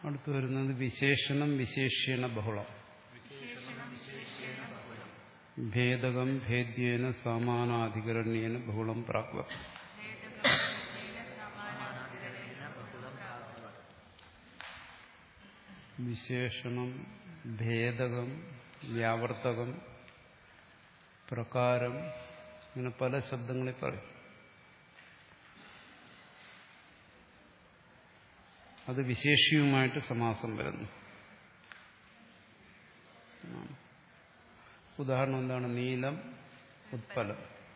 അടുത്ത് വരുന്നത് വിശേഷണം വിശേഷ്യണ ബഹുളം ഭേദകം ഭേദ്യേന സമാനാധികരണ്യേന ബഹുളം പ്രാപ്വ വിശേഷണം ഭേദകം വ്യാവർത്തകം പ്രകാരം ഇങ്ങനെ പല ശബ്ദങ്ങളിൽ പറയും അത് വിശേഷിയുമായിട്ട് സമാസം വരുന്നു ഉദാഹരണം എന്താണ് നീലം ഉത്പലം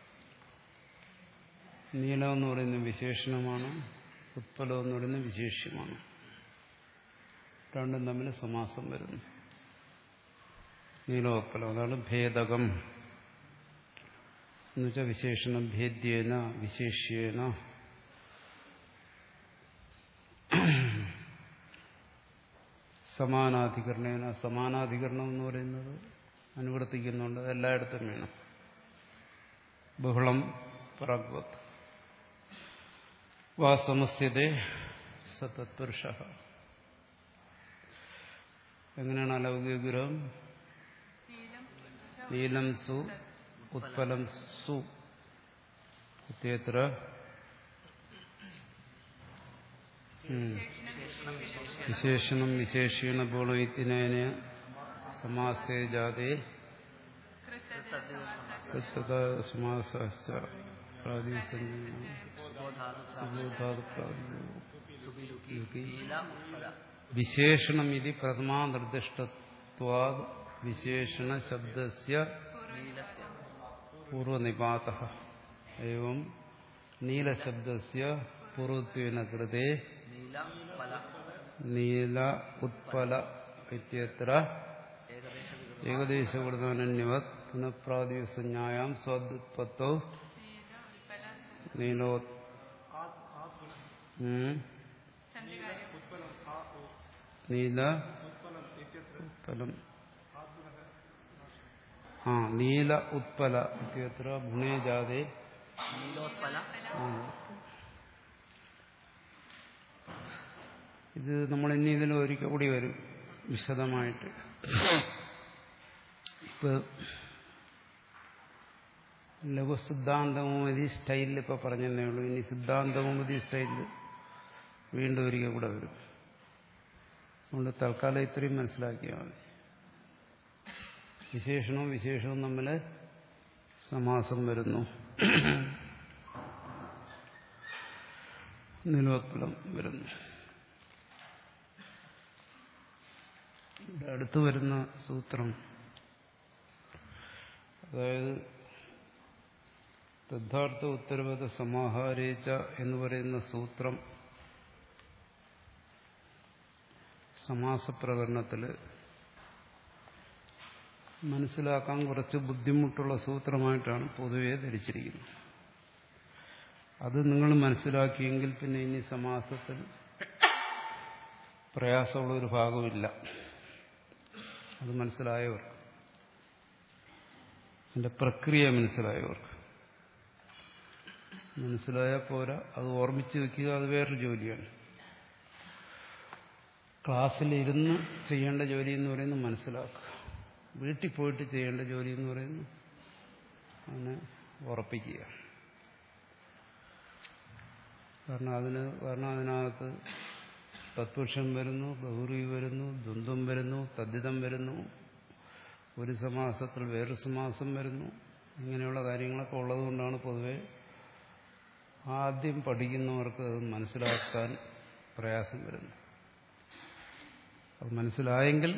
നീലം എന്ന് പറയുന്നത് വിശേഷണമാണ് ഉത്പലം എന്ന് പറയുന്നത് വിശേഷ്യമാണ് രണ്ടും തമ്മിൽ സമാസം വരുന്നു നീലോത്പലം അതാണ് ഭേദകം എന്നുവെച്ചാൽ വിശേഷണം ഭേദ്യേന വിശേഷ്യേന സമാനാധികരണേന സമാനാധികരണം എന്ന് പറയുന്നത് അനുവർത്തിക്കുന്നുണ്ട് എല്ലായിടത്തും വേണം ബഹുളം പ്രാഗ്വത് വാ സമസ്യതേ സതത്പുരുഷ എങ്ങനെയാണ് അലൗകിക ഗുരം നീലം സു ഉത്പലം സു ഇത്യത്ര വിശേഷണം വിശേഷീണ ബോളയിത്തിനേന സമാസേ ജാതേ സമാസ വിശേഷണം ഇത് പ്രഥമാ നിർദ്ദിഷ്ടത്വാ വിശേഷണ ശബ്ദസ്യ പൂർവനിപാത एवं നീലശബ്ദസ്യ പൂർവത്വേന കൃതേ നീല ഉത്പല ഇത്യത്ര ഏകദേശകൃതനന്യവത് പുനഃപ്രാതിസഞ്ജായാം സ്വദുത്പത്തോ നീലോ നീല ഉത്പലം ആ നീല ഉത്പല ഇത്യത്ര ഗുണേ ജാതേ ഇത് നമ്മൾ ഇനി ഇതിൽ ഒരിക്കൽ കൂടി വരും വിശദമായിട്ട് ഇപ്പൊ ലഘുസിദ്ധാന്തമതി സ്റ്റൈലിൽ ഇപ്പൊ പറഞ്ഞതേ ഉള്ളൂ ഇനി സിദ്ധാന്തമതി സ്റ്റൈലിൽ വീണ്ടും ഒരിക്കൽ കൂടെ വരും അതുകൊണ്ട് തൽക്കാലം ഇത്രയും മനസ്സിലാക്കിയാൽ മതി വിശേഷണവും വിശേഷവും തമ്മിൽ സമാസം വരുന്നു നിലോത്പലം വരുന്നു ഇവിടെ അടുത്ത് വരുന്ന സൂത്രം അതായത് തദ്ധാർത്ഥ ഉത്തരവത സമാഹാരേച്ച എന്ന് പറയുന്ന സൂത്രം സമാസപ്രകരണത്തിൽ മനസ്സിലാക്കാൻ കുറച്ച് ബുദ്ധിമുട്ടുള്ള സൂത്രമായിട്ടാണ് പൊതുവെ ധരിച്ചിരിക്കുന്നത് അത് നിങ്ങൾ മനസ്സിലാക്കിയെങ്കിൽ പിന്നെ ഇനി സമാസത്തിൽ പ്രയാസമുള്ളൊരു ഭാഗമില്ല അത് മനസ്സിലായവർക്ക് അതിന്റെ പ്രക്രിയ മനസ്സിലായവർക്ക് മനസ്സിലായാൽ പോരാ അത് ഓർമ്മിച്ച് വെക്കുക അത് വേറൊരു ജോലിയാണ് ക്ലാസ്സിലിരുന്ന് ചെയ്യേണ്ട ജോലി എന്ന് പറയുന്നത് മനസ്സിലാക്കുക വീട്ടിൽ പോയിട്ട് ചെയ്യേണ്ട ജോലി എന്ന് പറയുന്നത് അതിനെ ഉറപ്പിക്കുക കാരണം അതിന് കാരണം അതിനകത്ത് തത്പുരുഷം വരുന്നു ബഹുറി വരുന്നു ദ്വന്ദ്വം വരുന്നു തദ്ധിതം വരുന്നു ഒരു സമാസത്തിൽ വേറൊരു സമാസം വരുന്നു ഇങ്ങനെയുള്ള കാര്യങ്ങളൊക്കെ ഉള്ളതുകൊണ്ടാണ് പൊതുവെ ആദ്യം പഠിക്കുന്നവർക്ക് അത് മനസ്സിലാക്കാൻ പ്രയാസം വരുന്നു അത് മനസ്സിലായെങ്കിൽ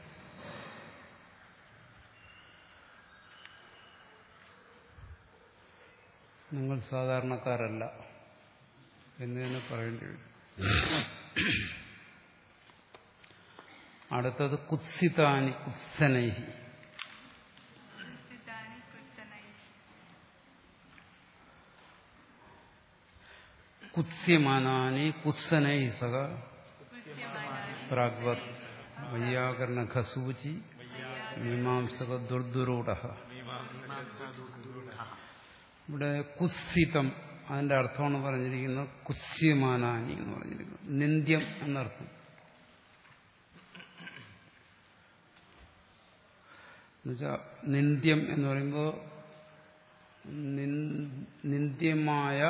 നിങ്ങൾ സാധാരണക്കാരല്ല എന്ന് തന്നെ പറയേണ്ടി വരും അടുത്തത് കുത്സിതാനി കുത്സനൈഹി കുത്സ്യമാനാനി കുത്സനൈ സഹ പ്രാഗ്വത് വൈയാകരണ ഖസൂചി മീമാംസക ദുർദുരൂഢ ഇവിടെ കുത്സിതം അതിന്റെ അർത്ഥമാണ് പറഞ്ഞിരിക്കുന്നത് കുസ്യമാനാനി എന്ന് പറഞ്ഞിരിക്കുന്നത് നിന്ദ്യം എന്നർത്ഥം എന്നുവെച്ചാൽ നിന്ദ്യം എന്ന് പറയുമ്പോൾ നിന്ദ്യമായ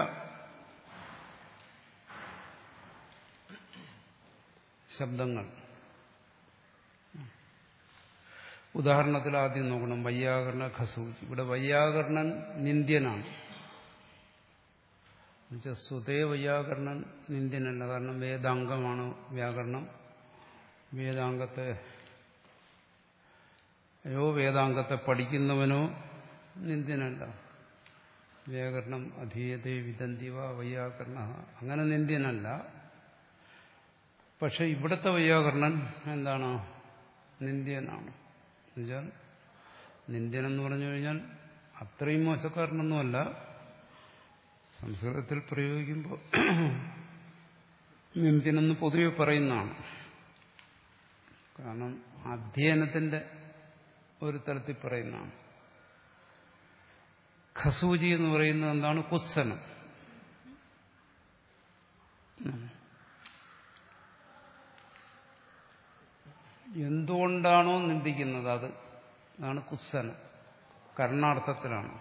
ശബ്ദങ്ങൾ ഉദാഹരണത്തിൽ ആദ്യം നോക്കണം വൈയാകരണ ഖസൂജി ഇവിടെ വൈയാകരണൻ നിന്ദ്യനാണ് എന്നുവെച്ചാൽ സ്വതേ വൈയാകരണൻ നിന്ദ്യനല്ല കാരണം വേദാംഗമാണ് വ്യാകരണം വേദാംഗത്തെ അയോ വേദാംഗത്തെ പഠിക്കുന്നവനോ നിന്ദ്യനല്ല വ്യാകരണം അധീയതേ വിദന്തിവ വൈയാകരണ അങ്ങനെ നിന്ദ്യനല്ല പക്ഷെ ഇവിടുത്തെ വൈയാകരണൻ എന്താണ് നിന്ദ്യനാണ് എന്നുവെച്ചാൽ നിന്ദ്യനെന്ന് പറഞ്ഞു കഴിഞ്ഞാൽ അത്രയും മോശക്കാരനൊന്നുമല്ല സംസ്കൃതത്തിൽ പ്രയോഗിക്കുമ്പോൾ നിന്ദ്യനെന്ന് പൊതുവെ പറയുന്നതാണ് കാരണം അധ്യയനത്തിന്റെ ഒരു തലത്തിൽ പറയുന്നതാണ് ഖസൂജി എന്ന് പറയുന്നത് എന്താണ് കുത്സനം എന്തുകൊണ്ടാണോ നിന്ദിക്കുന്നത് അത് അതാണ് കുത്സനം കർണാർത്ഥത്തിലാണ്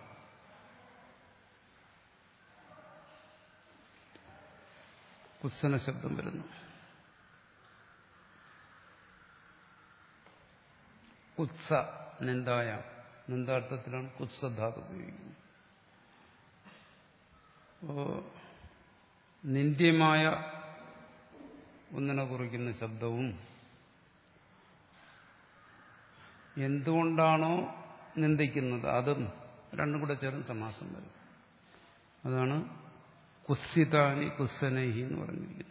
കുത്സന ശബ്ദം വരുന്നു കുത്സ നിന്ദായ നിന്ദാർത്ഥത്തിലാണ് കുത്സധാതു ഉപയോഗിക്കുന്നത് അപ്പോ നിന്ദ്യമായ ഒന്നിനെ കുറിക്കുന്ന ശബ്ദവും എന്തുകൊണ്ടാണോ നിന്ദിക്കുന്നത് അതും രണ്ടും കൂടെ ചേർന്ന് സമാസം വരും അതാണ് കുസ്സിതാനി കുസ്സനഹി എന്ന് പറഞ്ഞിരിക്കുന്നത്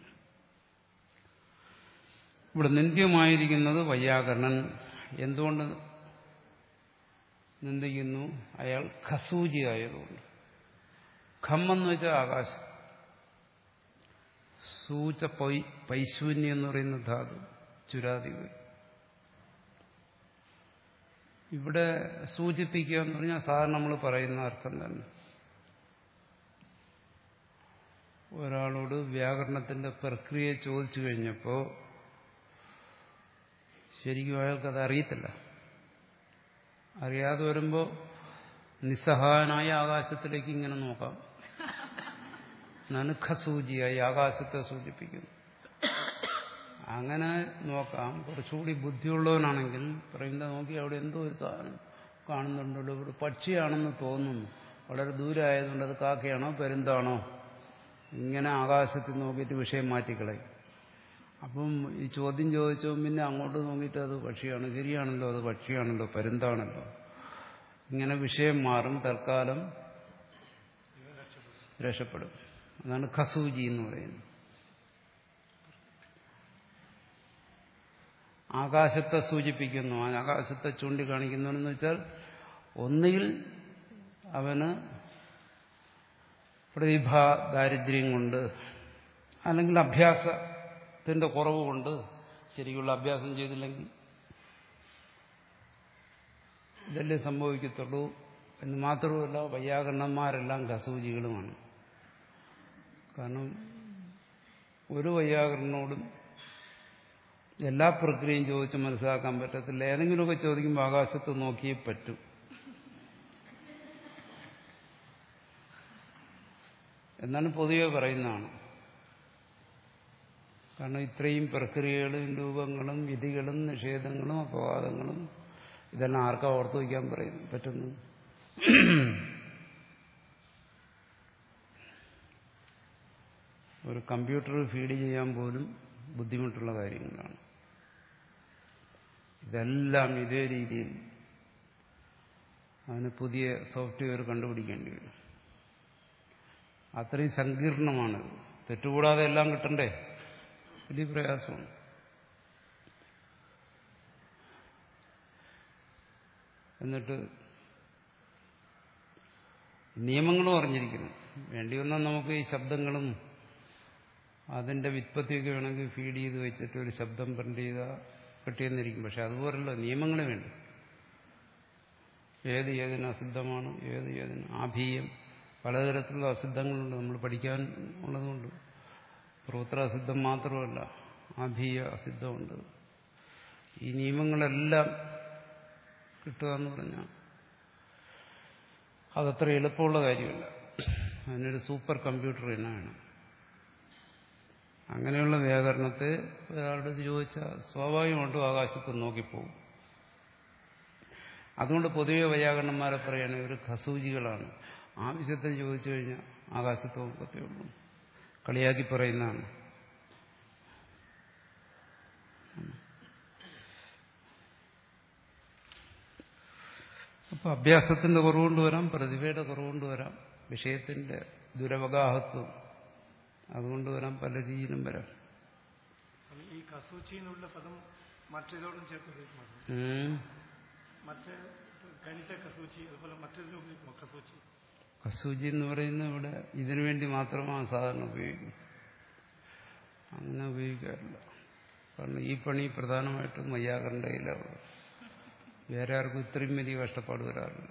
ഇവിടെ നിന്ദ്യമായിരിക്കുന്നത് വൈയാകരണൻ എന്തുകൊണ്ട് നിന്ദിക്കുന്നു അയാൾ ഖസൂജി ആയതുകൊണ്ട് ഖം എന്ന് വെച്ചാൽ ആകാശം സൂച പൈ പൈശൂന്യം എന്ന് പറയുന്ന ധാതു ചുരാധിപതി ഇവിടെ സൂചിപ്പിക്കുക എന്ന് പറഞ്ഞാൽ സാധാരണ നമ്മൾ പറയുന്ന അർത്ഥം തന്നെ ഒരാളോട് വ്യാകരണത്തിന്റെ പ്രക്രിയ ചോദിച്ചു കഴിഞ്ഞപ്പോൾ ശരിക്കും അയാൾക്കത് അറിയത്തില്ല അറിയാതെ വരുമ്പോൾ നിസ്സഹായനായ ആകാശത്തിലേക്ക് ഇങ്ങനെ നോക്കാം നനുഖസൂചിയായി ആകാശത്തെ സൂചിപ്പിക്കുന്നു അങ്ങനെ നോക്കാം കുറച്ചുകൂടി ബുദ്ധിയുള്ളവനാണെങ്കിൽ പറയുന്നത് നോക്കി അവിടെ എന്തോ ഒരു സാധനം കാണുന്നുണ്ടല്ലോ ഒരു പക്ഷിയാണെന്ന് തോന്നുന്നു വളരെ ദൂരെ ആയതുകൊണ്ട് അത് കാക്കയാണോ പെരുന്താണോ ഇങ്ങനെ ആകാശത്തിൽ നോക്കിയിട്ട് വിഷയം മാറ്റിക്കളയും അപ്പം ഈ ചോദ്യം ചോദിച്ചപ്പോൾ പിന്നെ അങ്ങോട്ട് നോക്കിയിട്ട് അത് പക്ഷിയാണ് ശരിയാണല്ലോ അത് പക്ഷിയാണല്ലോ പരുന്താണല്ലോ ഇങ്ങനെ വിഷയം മാറും തൽക്കാലം രക്ഷപ്പെടും അതാണ് ഖസൂജി എന്ന് പറയുന്നത് ആകാശത്തെ സൂചിപ്പിക്കുന്നു ആ ആകാശത്തെ ചൂണ്ടിക്കാണിക്കുന്നവനെന്ന് വെച്ചാൽ ഒന്നുകിൽ അവന് പ്രതിഭാ ദാരിദ്ര്യം കൊണ്ട് അല്ലെങ്കിൽ അഭ്യാസത്തിന്റെ കുറവ് കൊണ്ട് ശരിക്കുള്ള അഭ്യാസം ചെയ്തില്ലെങ്കിൽ ഇതല്ലേ സംഭവിക്കത്തുള്ളൂ എന്ന് മാത്രമല്ല വൈയാകരണന്മാരെല്ലാം ഖസൂജികളുമാണ് കാരണം ഒരു വൈയാകരണോടും എല്ലാ പ്രക്രിയയും ചോദിച്ച് മനസ്സിലാക്കാൻ പറ്റത്തില്ല ഏതെങ്കിലുമൊക്കെ ചോദിക്കുമ്പോൾ ആകാശത്ത് നോക്കിയേ പറ്റും എന്നാണ് പൊതുവെ പറയുന്നതാണ് കാരണം ഇത്രയും പ്രക്രിയകളും രൂപങ്ങളും വിധികളും നിഷേധങ്ങളും അപവാദങ്ങളും ഇതെല്ലാം ആർക്കാ ഓർത്തു വയ്ക്കാൻ പറയുന്നു പറ്റുന്നു ഒരു കമ്പ്യൂട്ടർ ഫീഡ് ചെയ്യാൻ പോലും ബുദ്ധിമുട്ടുള്ള കാര്യങ്ങളാണ് ഇതെല്ലാം ഇതേ രീതിയിൽ അതിന് പുതിയ സോഫ്റ്റ്വെയർ കണ്ടുപിടിക്കേണ്ടി വരും അത്രയും സങ്കീർണമാണത് തെറ്റുകൂടാതെ എല്ലാം കിട്ടണ്ടേ വലിയ പ്രയാസമാണ് എന്നിട്ട് നിയമങ്ങളും അറിഞ്ഞിരിക്കുന്നു വേണ്ടി വന്നാൽ നമുക്ക് ഈ ശബ്ദങ്ങളും അതിന്റെ വിത്പത്തിയൊക്കെ വേണമെങ്കിൽ ഫീഡ് ചെയ്ത് വെച്ചിട്ട് ഒരു ശബ്ദം പ്രിന്റ് ചെയ്താൽ കിട്ടിയെന്നിരിക്കും പക്ഷെ അതുപോലല്ലോ നിയമങ്ങൾ വേണ്ട ഏത് ഏതിന് അസിദ്ധമാണ് ഏത് ഏതിന് ആഭീയം പലതരത്തിലുള്ള അസിദ്ധങ്ങളുണ്ട് നമ്മൾ പഠിക്കാൻ ഉള്ളതുകൊണ്ട് പ്രോത്രാസിദ്ധം മാത്രമല്ല ആഭീയ അസിദ്ധമുണ്ട് ഈ നിയമങ്ങളെല്ലാം കിട്ടുക എന്ന് പറഞ്ഞാൽ അതത്ര എളുപ്പമുള്ള കാര്യമല്ല അതിനൊരു സൂപ്പർ കമ്പ്യൂട്ടർ തന്നെ വേണം അങ്ങനെയുള്ള വ്യാകരണത്തെ ഒരാളുടെ ചോദിച്ചാൽ സ്വാഭാവികമായിട്ടും ആകാശത്ത് നോക്കിപ്പോകും അതുകൊണ്ട് പൊതുവെ വൈയാകരണന്മാരെ പറയുകയാണെങ്കിൽ ഒരു ഖസൂജികളാണ് ആവശ്യത്തിന് ചോദിച്ചു കഴിഞ്ഞാൽ ആകാശത്ത് നോക്കത്തേ ഉള്ളൂ കളിയാക്കി പറയുന്നതാണ് അപ്പൊ അഭ്യാസത്തിന്റെ കുറവുകൊണ്ട് വരാം പ്രതിഭയുടെ കുറവുകൊണ്ട് വരാം വിഷയത്തിന്റെ ദുരവഗാഹത്വം അതുകൊണ്ട് വരാം പല രീതിയിലും വരാം ഈ കസൂച്ചി എന്നുള്ള പദം മറ്റേതോടും ചേർത്ത് ഉപയോഗിക്കുമോ ഉം. മറ്റേ കനിത കസൂച്ചി അതുപോലെ മറ്റേതിലും ഉപയോഗിക്കുമോ കസൂച്ചി കസൂജി എന്ന് പറയുന്നത് ഇവിടെ ഇതിനു വേണ്ടി മാത്രമാണ് സാധാരണ ഉപയോഗിക്കുന്നത് അങ്ങനെ ഉപയോഗിക്കാറില്ല കാരണം ഈ പണി പ്രധാനമായിട്ടും വയ്യാകറിന്റെ കയ്യിലാണ് വേറെ ആർക്കും ഇത്രയും വലിയ കഷ്ടപ്പാട് വരാറില്ല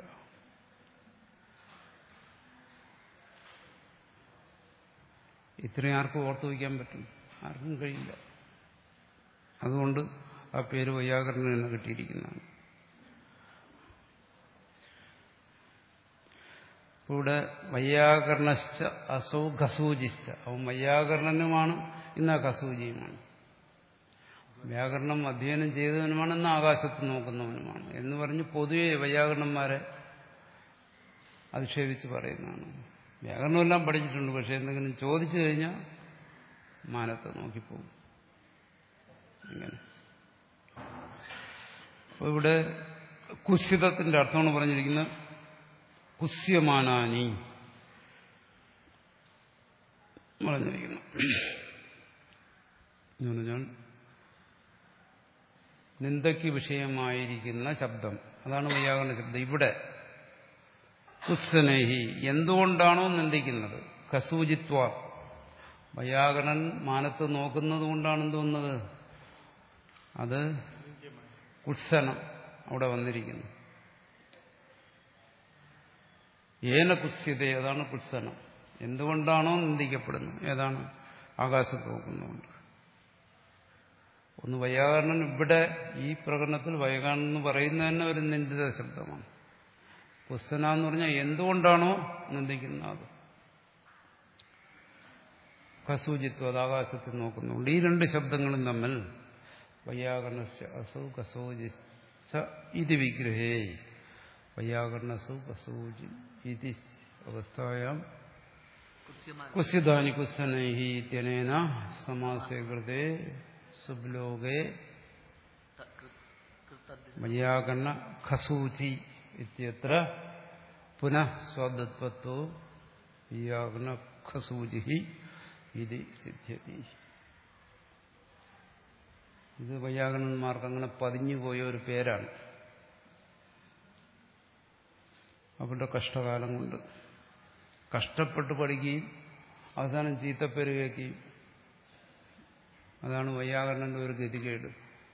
ഇത്രയും ആർക്കും ഓർത്തു വയ്ക്കാൻ പറ്റും ആർക്കും കഴിയില്ല അതുകൊണ്ട് ആ പേര് വയ്യാകരണം തന്നെ കിട്ടിയിരിക്കുന്നതാണ് ഇവിടെ വയ്യാകരണശ്ച അസൗ ഖസൂജിശ്ച അവൻ വയ്യാകരണനുമാണ് ഇന്ന് കസൂജിയുമാണ് വ്യാകരണം അധ്യയനം ചെയ്തവനുമാണ് ഇന്ന് ആകാശത്ത് നോക്കുന്നവനുമാണ് എന്ന് പറഞ്ഞ് പൊതുവെ വൈയാകരണന്മാരെ അധിക്ഷേപിച്ച് പറയുന്നതാണ് വ്യാകരണമെല്ലാം പഠിച്ചിട്ടുണ്ട് പക്ഷെ എന്തെങ്കിലും ചോദിച്ചു കഴിഞ്ഞാൽ മാനത്തെ നോക്കിപ്പോകും അങ്ങനെ അപ്പോൾ ഇവിടെ കുസ്യതത്തിന്റെ അർത്ഥമാണ് പറഞ്ഞിരിക്കുന്നത് കുസ്യമാനാനി പറഞ്ഞിരിക്കുന്നു എന്ന് പറഞ്ഞാൽ നിന്ദയ്ക്ക് വിഷയമായിരിക്കുന്ന ശബ്ദം അതാണ് വൈയാകരണ ശബ്ദം ഇവിടെ കുസ്തനേഹി എന്തുകൊണ്ടാണോ നിന്ദിക്കുന്നത് കസൂജിത്വ വൈയാകരണൻ മാനത്ത് നോക്കുന്നത് കൊണ്ടാണ് തോന്നുന്നത് അത് കുത്സനം അവിടെ വന്നിരിക്കുന്നു ഏന കുത്സ്യത അതാണ് കുത്സനം എന്തുകൊണ്ടാണോ നിന്ദിക്കപ്പെടുന്നത് ഏതാണ് ആകാശത്ത് നോക്കുന്നതുകൊണ്ട് ഒന്ന് വൈയാകരണൻ ഇവിടെ ഈ പ്രകടനത്തിൽ വൈകാരണം എന്ന് പറയുന്നത് തന്നെ ഒരു നിന്ദിത ശബ്ദമാണ് കുസ്തന എന്ന് പറഞ്ഞാൽ എന്തുകൊണ്ടാണോ നിന്ദിക്കുന്നത് അത് കസൂജിത്വം അത് ആകാശത്തിൽ നോക്കുന്നുണ്ട് ഈ രണ്ട് ശബ്ദങ്ങളും തമ്മിൽ വൈയാകരണ അസൗ കസോജി ഇത് വിഗ്രഹേ വൈയാകരണസു കസൂജി ഇതി അവസ്ഥായാം കുസ്യദാനി കുസ്സനൈഹി ഇത്യനേന സമാസേ കൃതേ സുബ്ലോകേ വൈയാകരണ ഖസൂചി ഇത്യത്ര പുനഃ സ്വാദത്വത്തോ വൈയാകരണ ഖസൂജി ഇത് സിദ്ധ്യതി ഇത് വൈയാകരണന്മാർക്ക് അങ്ങനെ പതിഞ്ഞുപോയ ഒരു പേരാണ് അവരുടെ കഷ്ടകാലം കൊണ്ട് കഷ്ടപ്പെട്ട് പഠിക്കുകയും അവസാനം ചീത്തപ്പേര് കേൾക്കുകയും അതാണ് വൈയാകരണന്റെ ഒരു ഗതികേട്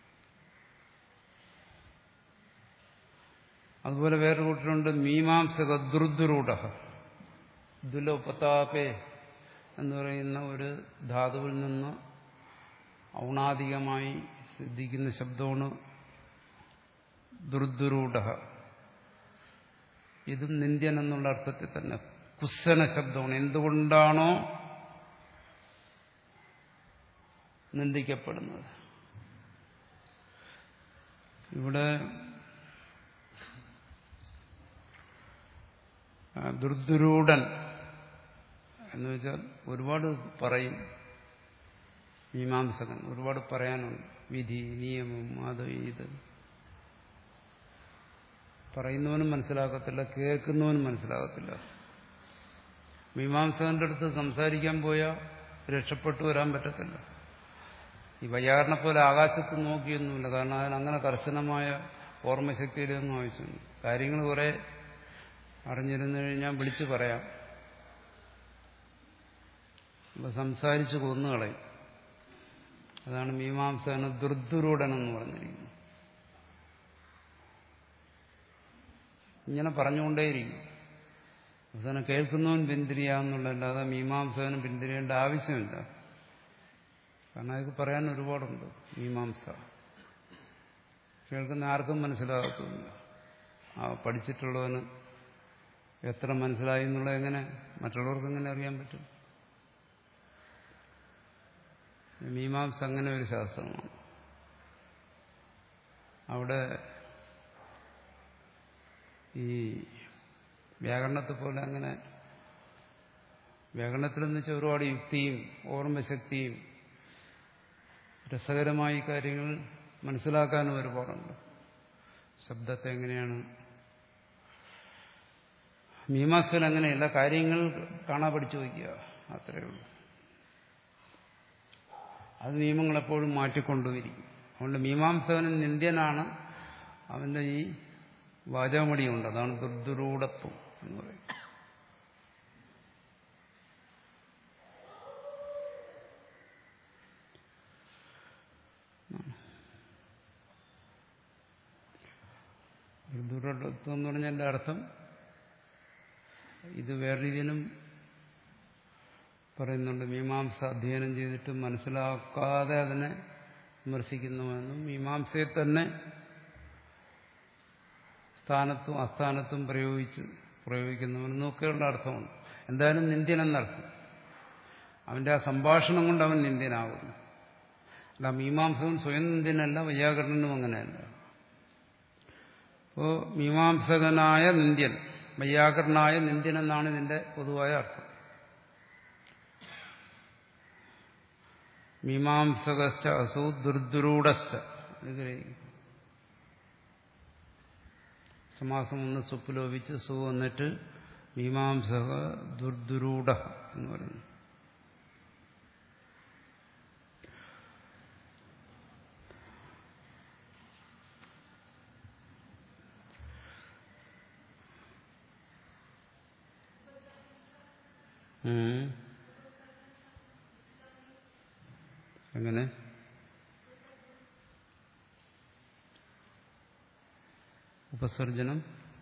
അതുപോലെ വേറൊരു കൂട്ടരുണ്ട് മീമാംസക ദുർദുരൂഢ ദുലോപതാപേ എന്ന് പറയുന്ന ഒരു ധാതുവിൽ നിന്ന് ഔണാധികമായി സിദ്ധിക്കുന്ന ശബ്ദമാണ് ദുർദുരൂഢ ഇതും നിന്ദ്യൻ എന്നുള്ള അർത്ഥത്തിൽ തന്നെ കുസ്സന ശബ്ദമാണ് എന്തുകൊണ്ടാണോ നിന്ദിക്കപ്പെടുന്നത് ഇവിടെ ദുർദുരൂഢൻ എന്ന് വെച്ചാൽ ഒരുപാട് പറയും മീമാംസകൻ ഒരുപാട് പറയാനുണ്ട് വിധി നിയമം അത് ഇത് പറയുന്നവനും മനസ്സിലാക്കത്തില്ല കേൾക്കുന്നവനും മനസ്സിലാകത്തില്ല മീമാംസകന്റെ അടുത്ത് സംസാരിക്കാൻ പോയാൽ രക്ഷപ്പെട്ടു വരാൻ പറ്റത്തില്ല ഈ വയ്യാറിനെ പോലെ ആകാശത്ത് നോക്കിയൊന്നുമില്ല കാരണം അതിന് അങ്ങനെ കർശനമായ ഓർമ്മശക്തിയിലൊന്നും ആവശ്യമില്ല കാര്യങ്ങൾ കുറെ അറിഞ്ഞിരുന്നു കഴിഞ്ഞാൽ വിളിച്ചു പറയാം അപ്പൊ സംസാരിച്ച് കൊന്നുകളയും അതാണ് മീമാംസകന് ദുർദുരൂഢൻ എന്ന് പറഞ്ഞിരിക്കുന്നത് ഇങ്ങനെ പറഞ്ഞുകൊണ്ടേയിരിക്കും അവസാനം കേൾക്കുന്നവൻ പിന്തിരിയാന്നുള്ളതല്ലാതെ മീമാംസകനും പിന്തിരിയേണ്ട ആവശ്യമില്ല കാരണം അതൊക്കെ പറയാൻ ഒരുപാടുണ്ട് മീമാംസ കേൾക്കുന്ന ആർക്കും മനസ്സിലാകത്തുമില്ല ആ പഠിച്ചിട്ടുള്ളവന് എത്ര മനസ്സിലായി എന്നുള്ളത് എങ്ങനെ മറ്റുള്ളവർക്ക് എങ്ങനെ അറിയാൻ പറ്റും മീമാംസ അങ്ങനെ ഒരു ശാസ്ത്രമാണ് അവിടെ ഈ വ്യാകരണത്തെ പോലെ അങ്ങനെ വ്യാകരണത്തിലെന്ന് വെച്ചാൽ ഒരുപാട് യുക്തിയും ഓർമ്മശക്തിയും രസകരമായ കാര്യങ്ങൾ മനസ്സിലാക്കാനും ഒരുപാടുണ്ട് ശബ്ദത്തെ എങ്ങനെയാണ് മീമാംസയിൽ അങ്ങനെയല്ല കാര്യങ്ങൾ കാണാൻ പഠിച്ചു വയ്ക്കുക അത്രയേ ഉള്ളൂ അത് നിയമങ്ങൾ എപ്പോഴും മാറ്റിക്കൊണ്ടുവരിക്കും അതുകൊണ്ട് മീമാംസകനും നിന്ദ്യനാണ് അവന്റെ ഈ വാചാമടിയുണ്ട് അതാണ് ദുർദുരൂഢത്വം എന്ന് പറയും ദുരൂഢത്വം എന്ന് പറഞ്ഞതിന്റെ അർത്ഥം ഇത് വേറെ രീതിയിലും പറയുന്നുണ്ട് മീമാംസ അധ്യയനം ചെയ്തിട്ട് മനസ്സിലാക്കാതെ അതിനെ വിമർശിക്കുന്നുവെന്നും മീമാംസയെ തന്നെ സ്ഥാനത്തും അസ്ഥാനത്തും പ്രയോഗിച്ച് പ്രയോഗിക്കുന്നവനെന്നും ഒക്കെയുള്ള അർത്ഥമുണ്ട് എന്തായാലും നിന്ദ്യൻ എന്നർത്ഥം അവന്റെ ആ സംഭാഷണം കൊണ്ട് അവൻ നിന്ദ്യനാകുന്നു അല്ല മീമാംസകൻ സ്വയം നിന്ദ്യനല്ല വൈയാകരണനും അങ്ങനെയല്ല അപ്പോ മീമാംസകനായ നിന്ദ്യൻ വൈയാകരണനായ നിന്ദ്യൻ എന്നാണ് ഇതിന്റെ പൊതുവായ അർത്ഥം മീമാംസകശ്ച അസു ദുർദുരൂഢശ്ച സമാസം ഒന്ന് സുപ്പുലോപിച്ച് സു വന്നിട്ട് മീമാംസക ദുർദുരൂഢ എന്ന് പറയുന്നു എങ്ങനെ ഉപസർജനം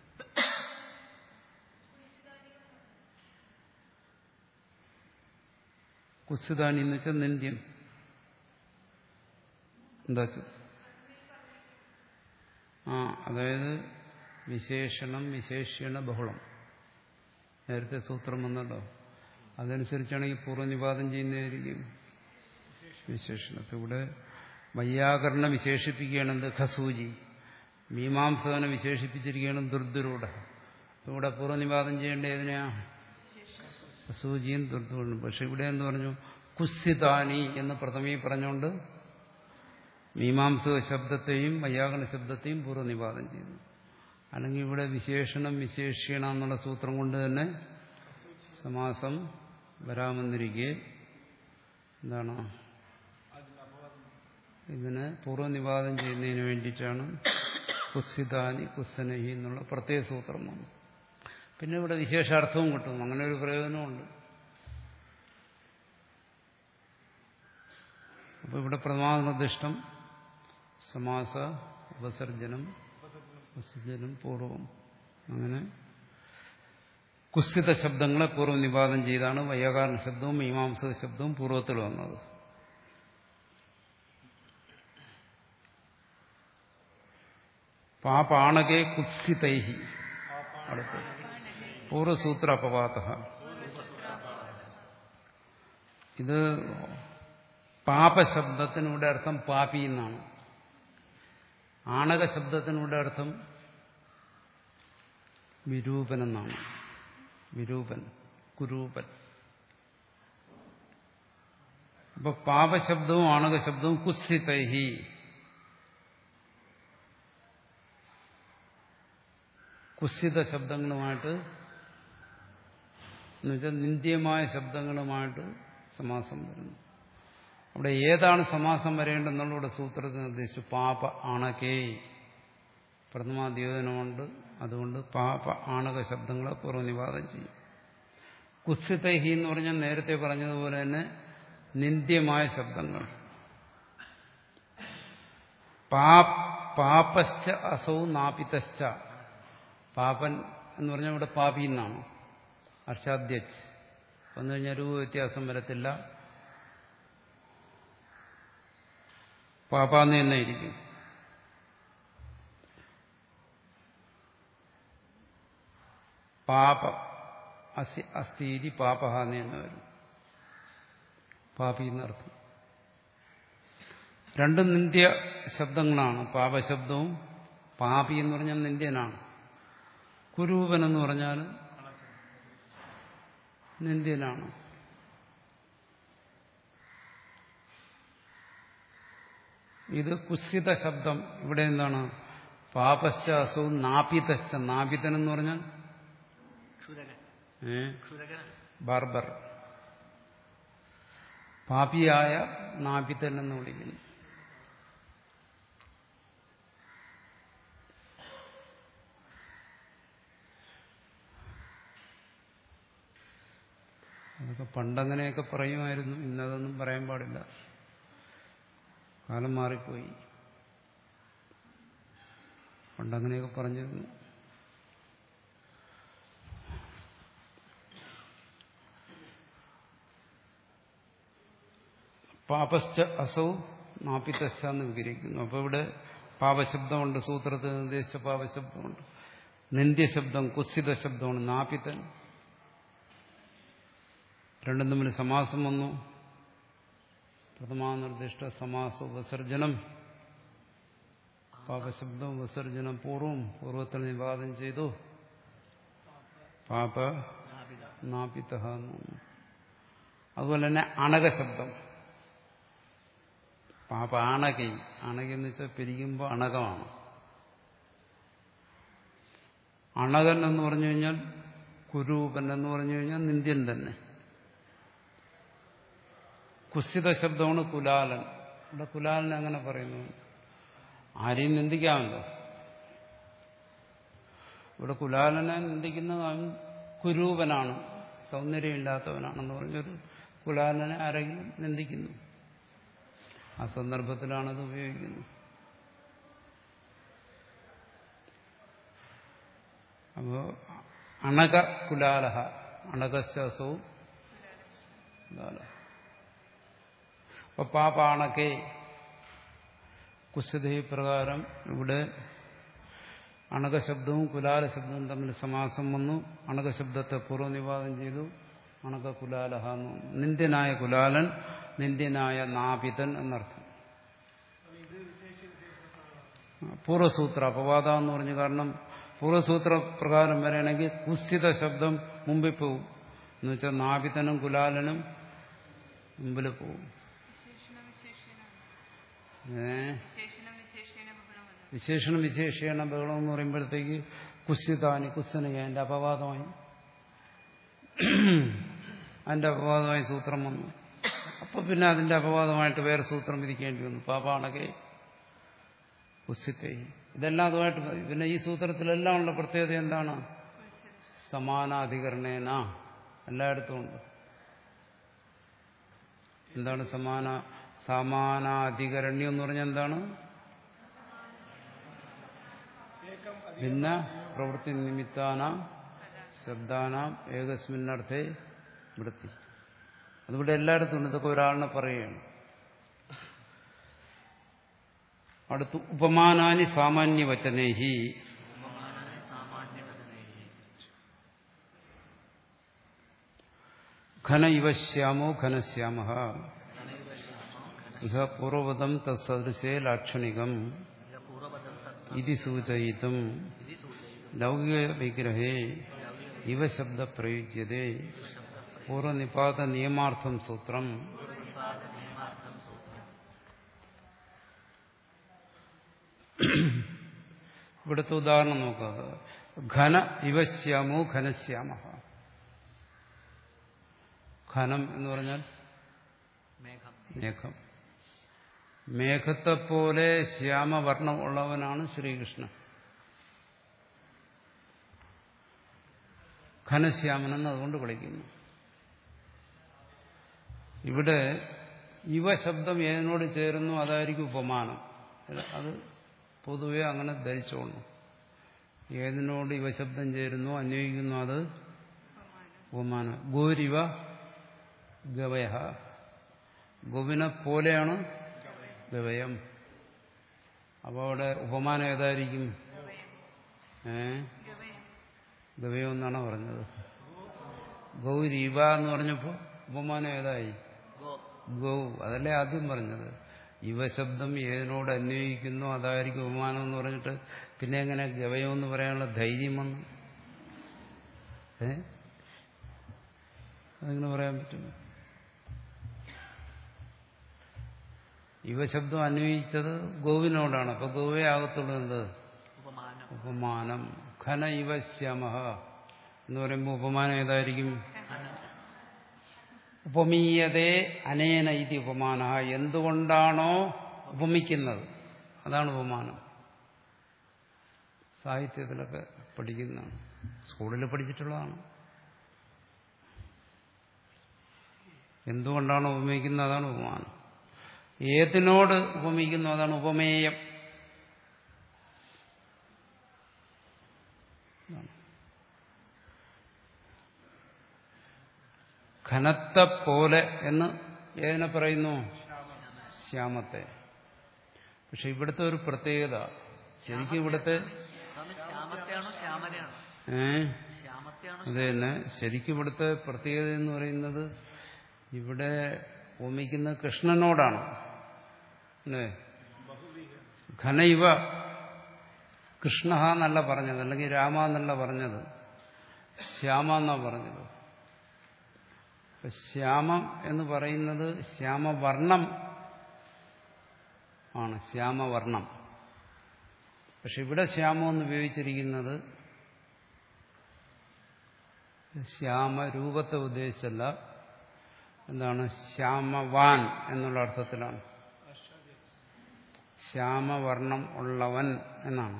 കുസ്തുതാനി എന്ന് വെച്ചാൽ നിന്ദ്യം എന്താ ആ അതായത് വിശേഷണം വിശേഷണ ബഹുളം നേരത്തെ സൂത്രം വന്നല്ലോ അതനുസരിച്ചാണെങ്കിൽ പൂർവ്വനിപാതം ചെയ്യുന്നതായിരിക്കും വിശേഷണത്തെ ഇവിടെ വൈയാകരണ വിശേഷിപ്പിക്കുകയാണെന്ത് ഖസൂജി മീമാംസകനെ വിശേഷിപ്പിച്ചിരിക്കുകയാണ് ദുർദുരൂഢ ഇവിടെ പൂർവ്വനിപാതം ചെയ്യേണ്ട ഏതിനെയാ ഖസൂജിയും ദുർദുരൂഢും പക്ഷെ ഇവിടെ എന്ന് പറഞ്ഞു കുസ്തിതാനി എന്ന് പ്രഥമി പറഞ്ഞുകൊണ്ട് മീമാംസക ശബ്ദത്തെയും വൈയാകരണ ശബ്ദത്തെയും പൂർവ്വനിപാതം ചെയ്യുന്നു അല്ലെങ്കിൽ ഇവിടെ വിശേഷണം വിശേഷീണ എന്നുള്ള സൂത്രം കൊണ്ട് തന്നെ സമാസം വരാമെന്നിരിക്കെ എന്താണ് ഇതിന് പൂർവ്വനിവാദം ചെയ്യുന്നതിന് വേണ്ടിയിട്ടാണ് കുസ്സിതാനി കുസ്സനഹി എന്നുള്ള പ്രത്യേക സൂത്രം വന്നു പിന്നെ ഇവിടെ വിശേഷാർത്ഥവും കിട്ടും അങ്ങനെ ഒരു പ്രയോജനമുണ്ട് അപ്പോൾ ഇവിടെ പ്രമാണനിർദ്ദിഷ്ടം സമാസ ഉപസർജനം വിസർജനം പൂർവം അങ്ങനെ കുസ്തിത ശബ്ദങ്ങളെ പൂർവ്വ നിവാദം ചെയ്താണ് വൈയാകാരണ ശബ്ദവും മീമാംസക ശബ്ദവും പൂർവ്വത്തിൽ വന്നത് പാപാണകെ കുത്സിതൈഹി അടുത്ത് പൂർവ്വസൂത്ര അപവാത ഇത് പാപശബ്ദത്തിനൂടെ അർത്ഥം പാപി എന്നാണ് ആണക ശബ്ദത്തിനൂടെ അർത്ഥം വിരൂപൻ എന്നാണ് വിരൂപൻ കുരൂപൻ അപ്പൊ പാപശബ്ദവും ആണകശബ്ദവും കുസ്സിതൈഹി കുസ്സിത ശബ്ദങ്ങളുമായിട്ട് എന്നുവെച്ചാൽ നിന്ദ്യമായ ശബ്ദങ്ങളുമായിട്ട് സമാസം വരുന്നു അവിടെ ഏതാണ് സമാസം വരേണ്ടെന്നുള്ള സൂത്രത്തിൽ നിർദ്ദേശിച്ചു പാപ ആണകേ പ്രഥമാദ്യോജനമുണ്ട് അതുകൊണ്ട് പാപ ആണക ശബ്ദങ്ങളെ പൂർവ്വനിവാദം ചെയ്യും കുസ്തിതൈഹി എന്ന് പറഞ്ഞാൽ നേരത്തെ പറഞ്ഞതുപോലെ തന്നെ നിന്ദ്യമായ ശബ്ദങ്ങൾ പാപശ്ച അസൗ നാപിതശ്ച പാപൻ എന്ന് പറഞ്ഞാൽ ഇവിടെ പാപി എന്നാണ് അർഷാദ്യച്ച് വന്നു കഴിഞ്ഞാൽ രൂപ വ്യത്യാസം വരത്തില്ല പാപ്പാന്ന് തന്നെ ഇരിക്കും പാപ അസി അസ്ഥീതി പാപഹാനി എന്ന് വരും പാപി എന്നർത്ഥം രണ്ടും നിന്ദ്യ ശബ്ദങ്ങളാണ് പാപശബ്ദവും പാപി എന്ന് പറഞ്ഞാൽ നിന്ദ്യനാണ് കുരൂപൻ എന്ന് പറഞ്ഞാൽ നിന്ദ്യനാണ് ഇത് കുസിത ശബ്ദം ഇവിടെ എന്താണ് പാപശ്ച അസവും നാപിതശ്ച നാപിതൻ എന്ന് പറഞ്ഞാൽ ക്ഷുരകൻ ഏ ക്ഷുരകൻ ബാർബർ പാപിയായ നാപിതൻ എന്ന് വിളിക്കുന്നു അതൊക്കെ പണ്ടങ്ങനെയൊക്കെ പറയുമായിരുന്നു ഇന്നതൊന്നും പറയാൻ പാടില്ല കാലം മാറിപ്പോയി പണ്ടങ്ങനെയൊക്കെ പറഞ്ഞിരുന്നു പാപശ്ച അസൗ നാപ്പിത്തശ്ച എന്ന് വിഗ്രഹിക്കുന്നു അപ്പോൾ ഇവിടെ പാപശബ്ദമുണ്ട് സൂത്രത്തിൽ നിർദ്ദേശിച്ച പാപശബ്ദമുണ്ട് നിന്ദ്യശബ്ദം കുസിത ശബ്ദമാണ് നാപ്പിത്തൻ രണ്ടും തമ്മിൽ സമാസം വന്നു പ്രഥമാനിർദ്ദിഷ്ട സമാസ വിസർജനം പാപശബ്ദം വിസർജനം പൂർവം പൂർവത്തിൽ നിവാദം ചെയ്തു പാപ നാപിത നാപിത അതുപോലെ തന്നെ അണകശബ്ദം പാപ ആണകൈ അണകി എന്ന് വെച്ചാൽ പിരിക്കുമ്പോൾ അണകമാണ് അണകൻ എന്ന് പറഞ്ഞു കഴിഞ്ഞാൽ കുരൂപൻ എന്ന് പറഞ്ഞു കഴിഞ്ഞാൽ നിന്ദ്യൻ തന്നെ കുസിത ശബ്ദമാണ് കുലാലൻ ഇവിടെ കുലാലൻ അങ്ങനെ പറയുന്നു ആരെയും നിന്ദിക്കാമല്ലോ ഇവിടെ കുലാലനെ നിന്ദിക്കുന്നത് അവൻ കുരൂപനാണ് സൗന്ദര്യമില്ലാത്തവനാണെന്ന് പറഞ്ഞൊരു കുലാലനെ ആരെങ്കിലും നിന്ദിക്കുന്നു ആ സന്ദർഭത്തിലാണത് ഉപയോഗിക്കുന്നത് അപ്പോ അണക കുലാലഹ അണകശ്വാസവും കുലാലഹ അപ്പൊ പാപാണക്കെ കുശതി പ്രകാരം ഇവിടെ അണകശബ്ദവും കുലാല ശബ്ദവും തമ്മിൽ സമാസം വന്നു അണകശബ്ദത്തെ പൂർവ്വനിവാദം ചെയ്തു അണക കുലാലഹ എന്ന് വന്നു. നിന്ദ്യനായ കുലാലൻ നിന്ദ്യനായ നാപിതൻ എന്നർത്ഥം പൂർവ്വസൂത്ര അപവാദ എന്ന് പറഞ്ഞു കാരണം പൂർവ്വസൂത്ര പ്രകാരം വരെയാണെങ്കിൽ കുസ്ഥിത ശബ്ദം മുമ്പിൽ പോവും എന്ന് വെച്ചാൽ നാപിതനും കുലാലനും മുമ്പിൽ പോവും ഏ വിശേഷണം വിശേഷീണ ബഹളം എന്ന് പറയുമ്പോഴത്തേക്ക് കുസ്യതാനി കുസ്തനയ അതിന്റെ അപവാദമായി അതിന്റെ അപവാദമായി സൂത്രം വന്നു അപ്പൊ പിന്നെ അതിന്റെ അപവാദമായിട്ട് വേറെ സൂത്രം വിധിക്കേണ്ടി വന്നു പാപാണകെ കുസ്യത്തെ ഇതെല്ലാം അതുമായിട്ട് മതി. പിന്നെ ഈ സൂത്രത്തിലെല്ലാം ഉള്ള പ്രത്യേകത എന്താണ് സമാനാധികരണേന എല്ലായിടത്തും ഉണ്ട് എന്താണ് സമാന സമാനാധികരണ്യം എന്ന് പറഞ്ഞാൽ എന്താണ് ഭിന്ന പ്രവൃത്തി നിമിത്താനാം ശബ്ദാനാം ഏകസ്മിന്നർത്ഥേ വൃത്തി അതിവിടെ എല്ലായിടത്തും ഉണ്ട് ഇതൊക്കെ ഒരാളിനെ പറയുകയാണ് അടുത്ത് ഉപമാനാനി സാമാന്യവചനേഹി ഘന ഇവ ശ്യാമോ ഘനശ്യാമ ഇഹ പൂർവപദം തത്സദൃശേ ലാക്ഷണികം പൂർവപദം തത് ഇതി സൂചയിതും ഇതി സൂചയിതും ലൗകിക വിഗ്രഹേ ഇവ ശബ്ദ പ്രയുജ്യതേ പൂർവനിപാത നിയമാർത്ഥം സൂത്രം ഇവിടുത്തെ ഉദാഹരണം നോക്കുക ഘന ഇവശ്യാമോ ഘനശ്യാമ ഘനം എന്ന് പറഞ്ഞാൽ മേഘം മേഘം മേഘത്തെപ്പോലെ ശ്യാമവർണ്ണം ഉള്ളവനാണ് ശ്രീകൃഷ്ണൻ ഘനശ്യാമനെന്ന് അതുകൊണ്ട് വിളിക്കുന്നു ഇവിടെ ഇവ ശബ്ദം ഏതിനോട് ചേരുന്നു അതായിരിക്കും ഉപമാനം അത് പൊതുവെ അങ്ങനെ ധരിച്ചോളൂ ഏതിനോട് ഇവ ശബ്ദം ചേരുന്നു അന്വയിക്കുന്നു അത് ഉപമാനം ഗോരിവ ഗവയ ഗോവിനെ പോലെയാണ് ഗവയം അപ്പോൾ അവിടെ ഉപമാനം ഏതായിരിക്കും ഏ ഗവയോ എന്നാണ് പറഞ്ഞത് ഗൗരീവ എന്ന് പറഞ്ഞപ്പോൾ ഉപമാനം ഏതായി ഗോ ഗൗ അതല്ലേ ആദ്യം പറഞ്ഞത് യുവശബ്ദം ഏതിനോട് അന്വയിക്കുന്നു അതായിരിക്കും ഉപമാനം എന്ന് പറഞ്ഞിട്ട് പിന്നെ എങ്ങനെ ഗവയോ എന്ന് പറയാനുള്ള ധൈര്യം വന്നു ഏ അതെങ്ങനെ പറയാൻ പറ്റും യുവശബ്ദം അന്വയിച്ചത് ഗോവിനോടാണ് അപ്പൊ ഗോവേ ആകത്തുള്ളൂ എന്ത് ഉപമാനം ഉപമാനം ഘന ഇവ ശ്യമ എന്ന് പറയുമ്പോൾ ഉപമാനം ഏതായിരിക്കും ഉപമീയതേ അനേന ഇതി ഉപമാന എന്തുകൊണ്ടാണോ ഉപമിക്കുന്നത് അതാണ് ഉപമാനം സാഹിത്യത്തിലൊക്കെ പഠിക്കുന്നതാണ് സ്കൂളിൽ പഠിച്ചിട്ടുള്ളതാണ് എന്തുകൊണ്ടാണ് ഉപമിക്കുന്നത് അതാണ് ഉപമാനം ഏതിനോട് ഉപമിക്കുന്നു അതാണ് ഉപമേയം ഘനത്തെ പോലെ എന്ന് ഏതിനെ പറയുന്നു ശ്യാമത്തെ പക്ഷെ ഇവിടുത്തെ ഒരു പ്രത്യേകത ശരിക്കും ഇവിടുത്തെ സ്വാമി ശ്യാമത്തെയാണോ ശ്യാമനെയാണോ ഏ ശ്യാമത്തെയാണോ അത് തന്നെ ശരിക്കും ഇവിടുത്തെ പ്രത്യേകത എന്ന് പറയുന്നത് ഇവിടെ ഓമിക്കുന്ന കൃഷ്ണനോടാണ് അല്ലേ ഘനൈവ കൃഷ്ണ എന്നല്ല പറഞ്ഞത് അല്ലെങ്കിൽ രാമ എന്നല്ല പറഞ്ഞത് ശ്യാമ എന്നാ പറഞ്ഞത് അപ്പൊ ശ്യാമം എന്ന് പറയുന്നത് ശ്യാമവർണം ആണ് ശ്യാമവർണം പക്ഷെ ഇവിടെ ശ്യാമം എന്ന് ഉപയോഗിച്ചിരിക്കുന്നത് ശ്യാമരൂപത്തെ ഉദ്ദേശിച്ചല്ല എന്താണ് ശ്യാമവാൻ എന്നുള്ള അർത്ഥത്തിലാണ് ശ്യാമവർണം ഉള്ളവൻ എന്നാണ്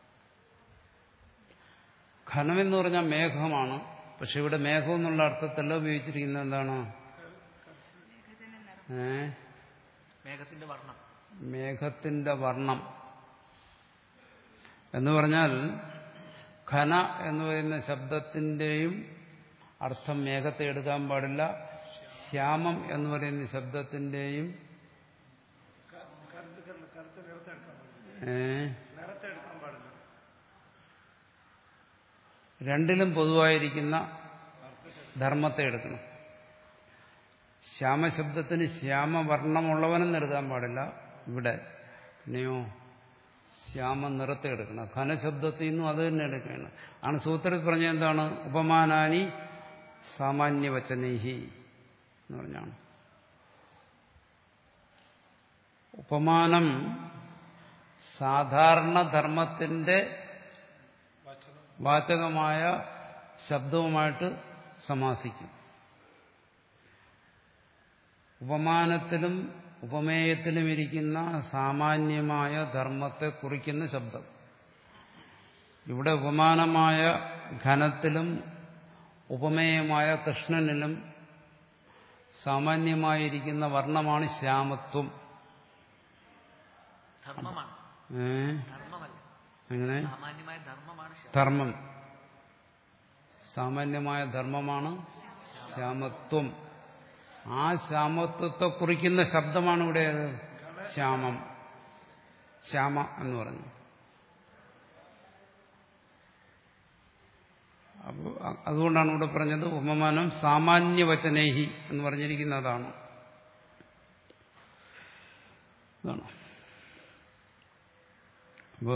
ഘനമെന്ന് പറഞ്ഞാൽ മേഘമാണ് പക്ഷെ ഇവിടെ മേഘം എന്നുള്ള അർത്ഥത്തല്ല ഉപയോഗിച്ചിരിക്കുന്നത് എന്താണ് ഏ മേഘത്തിന്റെ വർണ്ണം മേഘത്തിന്റെ വർണ്ണം എന്ന് പറഞ്ഞാൽ ഘന എന്ന് പറയുന്ന ശബ്ദത്തിന്റെയും അർത്ഥം മേഘത്തെ എടുക്കാൻ പാടില്ല ശ്യാമം എന്ന് പറയുന്ന ശബ്ദത്തിന്റെയും ഏ രണ്ടിലും പൊതുവായിരിക്കുന്ന ധർമ്മത്തെ എടുക്കണം ശ്യാമശബ്ദത്തിന് ശ്യാമവർണ്ണമുള്ളവനെന്ന് എടുക്കാൻ പാടില്ല ഇവിടെ പിന്നെയോ ശ്യാമ നിറത്തെ എടുക്കണം ഘനശബ്ദത്തിൽ നിന്നും അത് തന്നെ എടുക്കണം ആണ് സൂത്രത്തിൽ പറഞ്ഞ എന്താണ് ഉപമാനാനി സാമാന്യവചനേഹി എന്ന് പറഞ്ഞാണ് ഉപമാനം സാധാരണ ധർമ്മത്തിന്റെ വാചകമായ ശബ്ദവുമായിട്ട് സമാസിക്കും ഉപമാനത്തിലും ഉപമേയത്തിലും ഇരിക്കുന്ന സാമാന്യമായ ധർമ്മത്തെ കുറിക്കുന്ന ശബ്ദം ഇവിടെ ഉപമാനമായ ഘനത്തിലും ഉപമേയമായ കൃഷ്ണനിലും സാമാന്യമായിരിക്കുന്ന വർണ്ണമാണ് ശ്യാമത്വം ധർമ്മമാണ് ഏ ധർമ്മമല്ല എങ്ങനെ സാമാന്യമായ ധർമ്മമാണ് ശ്യാമം ധർമ്മം സാമാന്യമായ ധർമ്മമാണ് ശ്യാമത്വം ആ ശ്യാമത്വത്തെ കുറിക്കുന്ന ശബ്ദമാണ് ഇവിടെ ഏത്? ശ്യാമം ശ്യാമ എന്ന് പറഞ്ഞു അപ്പോൾ അതുകൊണ്ടാണ് ഇവിടെ പറഞ്ഞത് ഉപമാനം സാമാന്യവചനേഹി എന്ന് പറഞ്ഞിരിക്കുന്നതാണ് അതാണ് അപ്പോ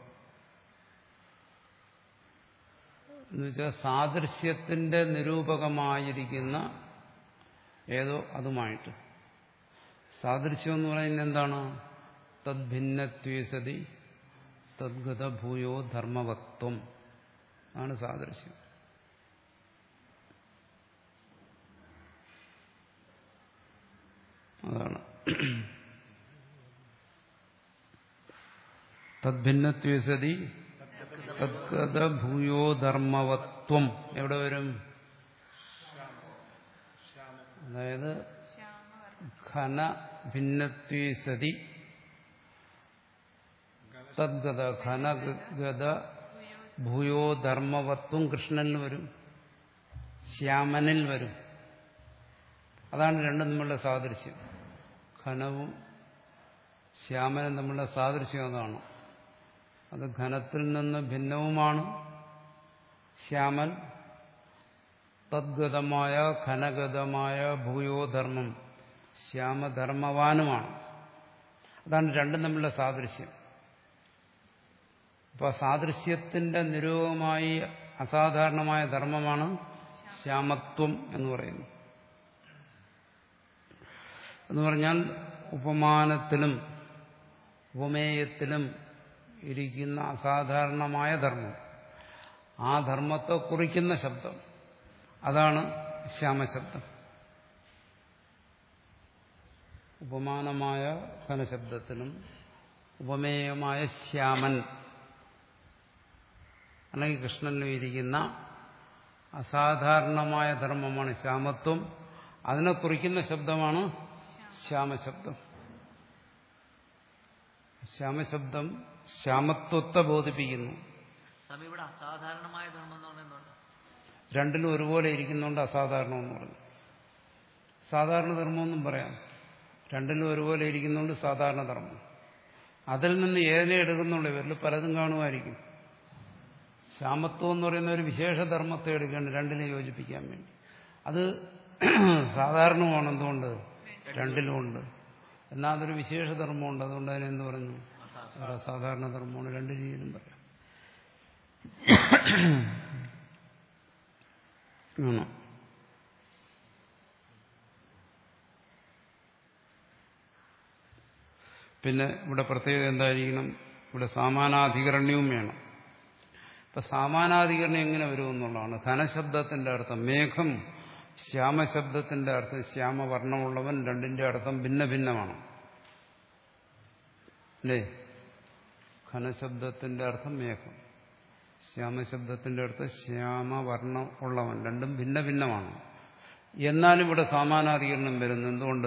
എന്നുവെച്ചാൽ സാദൃശ്യത്തിന്റെ നിരൂപകമായിരിക്കുന്ന ഏതോ അതുമായിട്ട് സാദൃശ്യം എന്ന് പറയുന്നത് എന്താണ് തദ്ഭിന്നത്വേസതി തദ്ഗത ഭൂയോ ധർമ്മവത്വം ആണ് സാദൃശ്യം അതാണ് തദ്ഭിന്നത്വേസതി തദ്ഗത ഭൂയോ ധർമ്മവത്വം എവിടെ വരും അതായത് ഘന ഭിന്നത്വേസതി തദ്ഗത ഘനഗത ഭൂയോ ധർമ്മവത്വം കൃഷ്ണനിൽ വരും ശ്യാമനിൽ വരും അതാണ് രണ്ടും തമ്മിലുള്ള സാദൃശ്യം ഘനവും ശ്യാമനും തമ്മിലുള്ള സാദൃശ്യം അതാണ് അത് ഘനത്തിൽ നിന്ന് ഭിന്നവുമാണ് ശ്യാമൻ തദ്ഗതമായ ഘനഗതമായ ഭൂയോധർമ്മം ശ്യാമധർമ്മവാനുമാണ് അതാണ് രണ്ടും തമ്മിലുള്ള സാദൃശ്യം അപ്പോൾ സാദൃശ്യത്തിന്റെ നിരൂപമായി അസാധാരണമായ ധർമ്മമാണ് ശ്യാമത്വം എന്ന് പറയുന്നത് എന്ന് പറഞ്ഞാൽ ഉപമാനത്തിലും ഉപമേയത്തിലും ഇരിക്കുന്ന അസാധാരണമായ ധർമ്മം ആ ധർമ്മത്തെ കുറിക്കുന്ന ശബ്ദം അതാണ് ശ്യാമശബ്ദം ഉപമാനമായ ഘനശബ്ദത്തിനും ഉപമേയമായ ശ്യാമൻ അല്ലെങ്കിൽ കൃഷ്ണനിലും ഇരിക്കുന്ന അസാധാരണമായ ധർമ്മമാണ് ശ്യാമത്വം അതിനെ കുറിക്കുന്ന ശബ്ദമാണ് ശ്യാമശബ്ദം ശ്യാമശബ്ദം ശ്യാമത്വത്തെ ബോധിപ്പിക്കുന്നു സ്വാമി ഇവിടെ അസാധാരണമായ ധർമ്മം എന്ന് പറയുന്നുണ്ട് രണ്ടിലും ഒരുപോലെ ഇരിക്കുന്നതുകൊണ്ട് അസാധാരണം എന്ന് പറഞ്ഞു സാധാരണ ധർമ്മമെന്നും പറയാം രണ്ടിലും ഒരുപോലെ ഇരിക്കുന്നതുകൊണ്ട് സാധാരണ ധർമ്മം അതിൽ നിന്ന് ഏതിനെ എടുക്കുന്നുള്ളൂ ഇവരിൽ പലതും കാണുമായിരിക്കും ശ്യാമത്വം എന്ന് പറയുന്ന ഒരു വിശേഷ ധർമ്മത്തെ എടുക്കേണ്ട രണ്ടിനെ യോജിപ്പിക്കാൻ വേണ്ടി അത് സാധാരണമാണ് എന്തുകൊണ്ട് രണ്ടിലും ഉണ്ട് എന്നാൽ അതൊരു വിശേഷ ധർമ്മമുണ്ട് അതുകൊണ്ട് അതിനെന്ത് പറഞ്ഞു ഒരു അസാധാരണ ധർമ്മമാണ് രണ്ട് രീതിയിലും പറയാം ആണോ പിന്നെ ഇവിടെ പ്രത്യേകത എന്തായിരിക്കണം ഇവിടെ സമാനാധികരണ്യവും വേണം ഇപ്പൊ സമാനാധികരണം എങ്ങനെ വരുമെന്നുള്ളതാണ് ഘനശബ്ദത്തിന്റെ അർത്ഥം മേഘം ശ്യാമശബ്ദത്തിന്റെ അർത്ഥം ശ്യാമവർണ്ണമുള്ളവൻ രണ്ടിന്റെ അർത്ഥം ഭിന്ന ഭിന്നമാണ് അല്ലേ ഘനശബ്ദത്തിന്റെ അർത്ഥം മേഘം ശ്യാമശബ്ദത്തിന്റെ അർത്ഥം ശ്യാമവർണ്ണം ഉള്ളവൻ രണ്ടും ഭിന്ന ഭിന്നമാണ് എന്നാലും ഇവിടെ സമാനാധികരണം വരുന്നു എന്തുകൊണ്ട്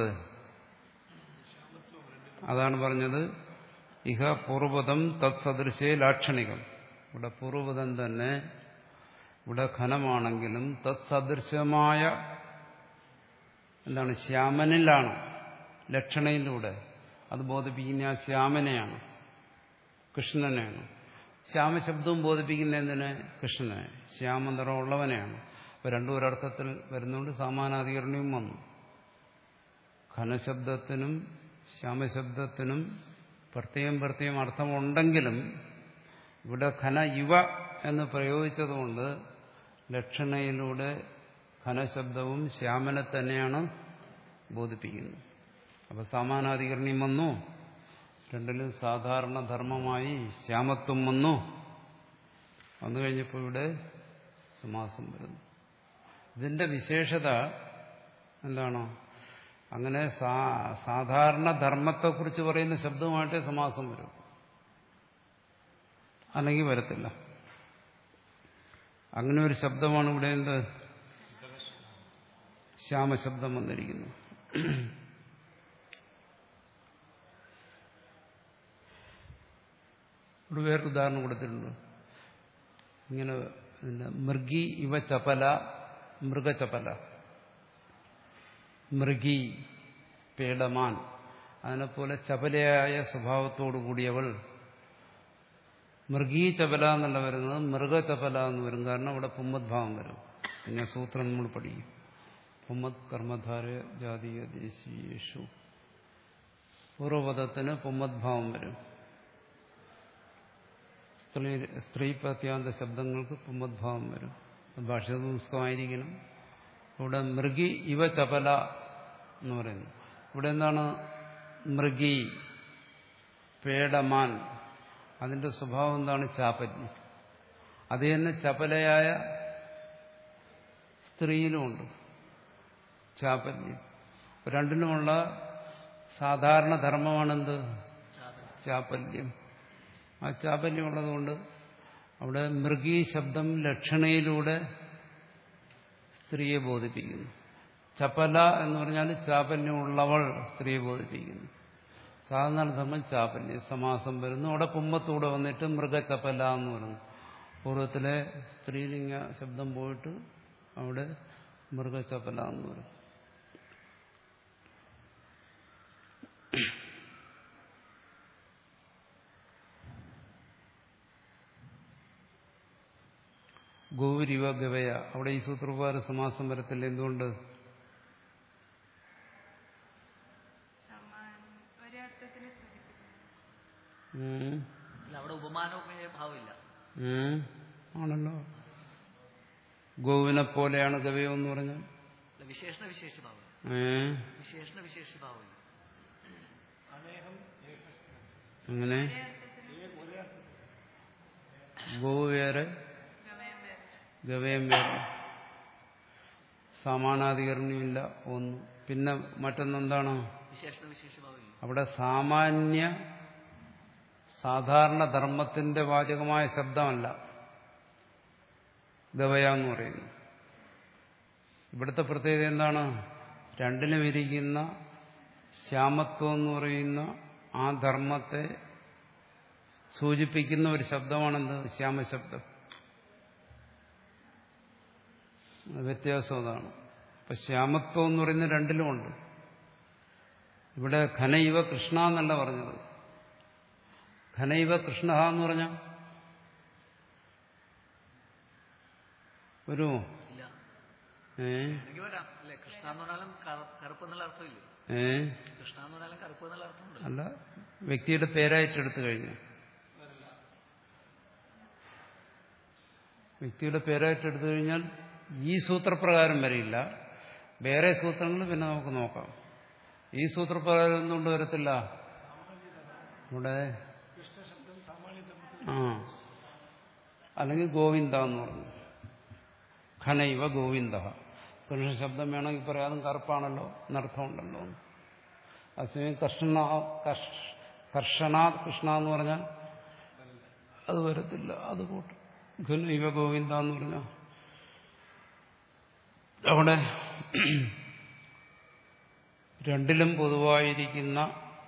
അതാണ് പറഞ്ഞത് ഇഹ പൂർവ്വതം തത്സദൃശേ ലാക്ഷണികം ഇവിടെ പൂർവ്വതം തന്നെ ഇവിടെ ഘനമാണെങ്കിലും തത്സദൃശമായ എന്താണ് ശ്യാമനിലാണ് ലക്ഷണയിലൂടെ അത് ബോധിപ്പിക്കുന്ന ആ ശ്യാമനെയാണ് കൃഷ്ണനെയാണ് ശ്യാമശബ്ദവും ബോധിപ്പിക്കുന്ന എന്തിനെ കൃഷ്ണനെ ശ്യാമനിറമുള്ളവനെയാണ് അപ്പൊ രണ്ടും ഒരർത്ഥത്തിൽ വരുന്നതുകൊണ്ട് സമാനാധികരണവും വന്നു ഘനശബ്ദത്തിനും ശ്യാമശബ്ദത്തിനും പ്രത്യേകം പ്രത്യേകം അർത്ഥമുണ്ടെങ്കിലും ഇവിടെ ഘന യുവ എന്ന് പ്രയോഗിച്ചതുകൊണ്ട് ലക്ഷണയിലൂടെ ഘനശബ്ദവും ശ്യാമനെ തന്നെയാണ് ബോധിപ്പിക്കുന്നത് അപ്പൊ സമാനാധികരണം വന്നു രണ്ടിലും സാധാരണ ധർമ്മമായി ശ്യാമത്വം വന്നു വന്നു കഴിഞ്ഞപ്പോൾ ഇവിടെ സമാസം വരുന്നു ഇതിന്റെ വിശേഷത എന്താണോ അങ്ങനെ സാധാരണ ധർമ്മത്തെക്കുറിച്ച് പറയുന്ന ശബ്ദമായിട്ടേ സമാസം വരും അല്ലെങ്കിൽ വരത്തില്ല അങ്ങനെ ഒരു ശബ്ദമാണ് ഇവിടെ എന്ത് ശ്യാമശബ്ദം വന്നിരിക്കുന്നു ഇവിടെ വേറൊരു ഉദാഹരണം കൊടുത്തിട്ടുണ്ട് ഇങ്ങനെ പിന്നെ മൃഗി ഇവ ചപല മൃഗചപല മൃഗി പേടമാൻ അതിനെപ്പോലെ ചപലയായ സ്വഭാവത്തോടു കൂടിയവൾ മൃഗീ ചപല എന്നല്ല വരുന്നത് മൃഗചപല എന്ന് വരും കാരണം അവിടെ പുമ്മദ്ഭാവം വരും പിന്നെ സൂത്രം നമ്മൾ പഠിക്കും പുമ്മത് കർമ്മധാര ജാതീയ ദേശീയേഷു പൂർവപദത്തിന് പുമ്മദ്ഭാവം വരും സ്ത്രീ സ്ത്രീ പ്രത്യാന്ത ശബ്ദങ്ങൾക്ക് പുമ്മദ്ഭാവം വരും ഭാഷ പുസ്തകമായിരിക്കണം ഇവിടെ മൃഗി ഇവ ചപല എന്ന് പറയുന്നു ഇവിടെ എന്താണ് മൃഗി പേടമാൻ അതിന്റെ സ്വഭാവം എന്താണ് ചാപല്യം അത് തന്നെ ചപലയായ സ്ത്രീയിലുമുണ്ട് ചാപല്യം രണ്ടിനുമുള്ള സാധാരണ ധർമ്മമാണെന്ത് ചാപല്യം ആ ചാപല്യം ഉള്ളതുകൊണ്ട് അവിടെ മൃഗീ ശബ്ദം ലക്ഷണയിലൂടെ സ്ത്രീയെ ബോധിപ്പിക്കുന്നു ചപല എന്ന് പറഞ്ഞാൽ ചാപല്യമുള്ളവൾ സ്ത്രീയെ ബോധിപ്പിക്കുന്നു സാധാരണ ധർമ്മം ചാപല്യം സമാസം വരുന്നു അവിടെ പുമ്മത്തൂടെ വന്നിട്ട് മൃഗചപല എന്ന് പറയുന്നു പൂർവ്വത്തിലെ സ്ത്രീലിംഗ ശബ്ദം പോയിട്ട് അവിടെ മൃഗചപല എന്ന് പറയും ഗൗരിവ ഗവയ അവിടെ ഈ സൂത്രപ്രകാരം സമാസം വരത്തില്ല എന്തുകൊണ്ട് സമാൻ ഒരു അർത്ഥത്തിന് സൂചിപ്പിക്കുന്നു ഉം. അല്ല അവിടെ ഉപമാനോപമേയ ഭാവമില്ല ഉം. ആണല്ലോ ഗോവിനെ പോലെയാണ് ഗവയോ എന്ന് പറഞ്ഞാൽ അല്ല വിശേഷണ വിശേഷ ഭാവം ഏ വിശേഷണ വിശേഷ ഭാവമില്ല അങ്ങനെ ഒരേ അർത്ഥത്തിന് ഗോ വേറെ ഗമയം വേറെ ഗവയം വേറെ സമാനാധികരണമില്ല ഒന്ന് പിന്നെ മറ്റൊന്നെന്താണ് വിശേഷണ വിശേഷ ഭാവമില്ല അവിടെ സാമാന്യ സാധാരണ ധർമ്മത്തിന്റെ വാചകമായ ശബ്ദമല്ല ഗവയ എന്ന് പറയുന്നു ഇവിടുത്തെ പ്രത്യേകത എന്താണ് രണ്ടിലും ഇരിക്കുന്ന ശ്യാമത്വം എന്ന് പറയുന്ന ആ ധർമ്മത്തെ സൂചിപ്പിക്കുന്ന ഒരു ശബ്ദമാണെന്ത് ശ്യാമശബ്ദം വ്യത്യാസം അതാണ് അപ്പൊ ശ്യാമത്വം എന്ന് പറയുന്ന രണ്ടിലുമുണ്ട് ഇവിടെ ഘനൈവ കൃഷ്ണ എന്നല്ല പറഞ്ഞത് ഘനൈവ കൃഷ്ണ എന്ന് പറഞ്ഞ വരുമോ ഇല്ല ഏ എനിക്ക് വരാം അല്ലെ കൃഷ്ണ എന്ന് പറഞ്ഞാലും കറ- കറുപ്പ് എന്നുള്ള അർത്ഥമില്ലേ ഏ കൃഷ്ണ എന്ന് പറഞ്ഞാലും കറുപ്പ് എന്നുള്ള അർത്ഥമുണ്ട് അല്ല വ്യക്തിയുടെ പേരായിട്ട് എടുത്തു കഴിഞ്ഞു വ്യക്തിയുടെ പേരായിട്ട് എടുത്തു കഴിഞ്ഞാൽ ഈ സൂത്രപ്രകാരം വരില്ല വേറെ സൂത്രങ്ങൾ പിന്നെ നമുക്ക് നോക്കാം ഈ സൂത്രപ്രകാരം എന്തുകൊണ്ട് വരത്തില്ല ഇവിടെ ആ അല്ലെങ്കിൽ ഗോവിന്ദ എന്ന് പറഞ്ഞു ഖനൈവ ഗോവിന്ദ കൃഷ്ണ ശബ്ദം വേണമെങ്കിൽ പറയാം അതും കറുപ്പാണല്ലോ എന്നർത്ഥമുണ്ടല്ലോ അതേസമയം കർഷണ കർഷണാത് കൃഷ്ണ എന്ന് പറഞ്ഞാൽ അത് വരത്തില്ല അത് കൂട്ടും ഘനൈവ ഗോവിന്ദ എന്ന് പറഞ്ഞാൽ അവിടെ രണ്ടിലും പൊതുവായിരിക്കുന്ന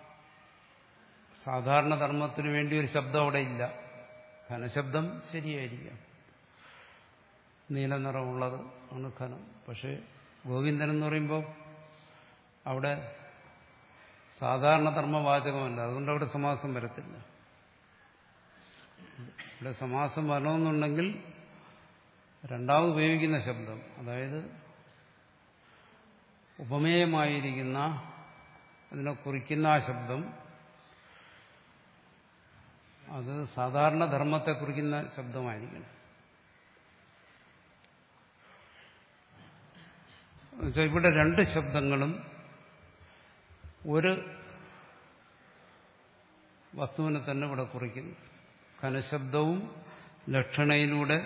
സാധാരണ ധർമ്മത്തിന് വേണ്ടി ഒരു ശബ്ദം അവിടെ ഇല്ല ഘനശബ്ദം ശരിയായിരിക്കാം നീല നിറമുള്ളത് ആണ് ഘനം പക്ഷേ ഗോവിന്ദൻ എന്ന് പറയുമ്പോൾ അവിടെ സാധാരണ ധർമ്മവാചകമല്ല അതുകൊണ്ട് അവിടെ സമാസം വരത്തില്ല ഇവിടെ സമാസം വരണമെന്നുണ്ടെങ്കിൽ രണ്ടാമത് ഉപയോഗിക്കുന്ന ശബ്ദം അതായത് ഉപമേയമായിരിക്കുന്ന അതിനെ കുറിക്കുന്ന ആ ശബ്ദം അത് സാധാരണ ധർമ്മത്തെ കുറിക്കുന്ന ശബ്ദമായിരിക്കണം എന്നുവെച്ചാൽ ഇവിടെ രണ്ട് ശബ്ദങ്ങളും ഒരു വസ്തുവിനെ തന്നെ ഇവിടെ കുറിക്കുന്നു ഘനശബ്ദവും ലക്ഷണയിലൂടെ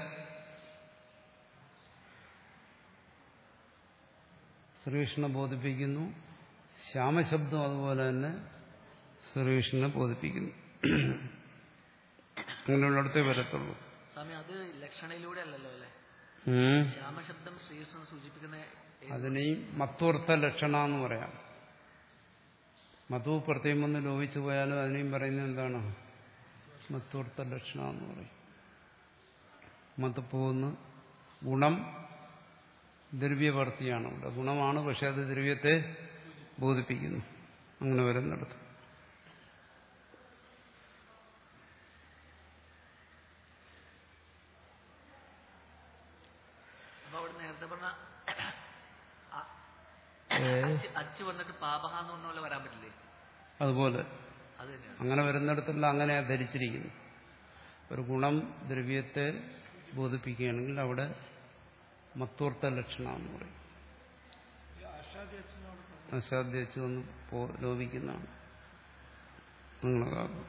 ശ്രീകൃഷ്ണനെ ബോധിപ്പിക്കുന്നു ശ്യാമശബ്ദം അതുപോലെ തന്നെ ശ്രീകൃഷ്ണനെ ബോധിപ്പിക്കുന്നു അങ്ങനെയുള്ളിടത്തേ വരത്തുള്ളൂ സ്വാമി അത് ലക്ഷണയിലൂടെ അല്ലല്ലോ അല്ലെ ഉം. ശ്യാമശബ്ദം ശ്രീകൃഷ്ണൻ സൂചിപ്പിക്കുന്ന ഏത് അതിനെയും മത്വർത്ഥ ലക്ഷണ എന്ന് പറയാം മധു പ്രത്യേകം വന്ന് ലോപിച്ചു പോയാലും അതിനെയും പറയുന്നത് എന്താണ് മത്വർത്ഥ ലക്ഷണ എന്ന് പറയും മത്ത് പോകുന്ന ഗുണം ദ്രവ്യവർത്തിയാണ് ഇവിടെ ഗുണമാണ് പക്ഷെ അത് ദ്രവ്യത്തെ ബോധിപ്പിക്കുന്നു അങ്ങനെ വരുന്നിടത്ത് അപ്പൊ അവിടെ നേരത്തെ പറഞ്ഞ അ- ഏ, അച്ച് അച്ച് വന്നിട്ട് പാപഹ എന്ന് പറഞ്ഞ പോലെ വരാൻ പറ്റില്ലേ അതുപോലെ അത് തന്നെയാണ് അങ്ങനെ വരുന്നിടത്തെല്ലാം അങ്ങനെ ധരിച്ചിരിക്കുന്നു ഒരു ഗുണം ദ്രവ്യത്തെ ബോധിപ്പിക്കുകയാണെങ്കിൽ അവിടെ മത്വർത്ഥ ലക്ഷണ എന്ന് പറയും അസാധ്യച്ച് ഒന്ന് പോ ലോപിക്കുന്നതാണ് നിങ്ങളതാകും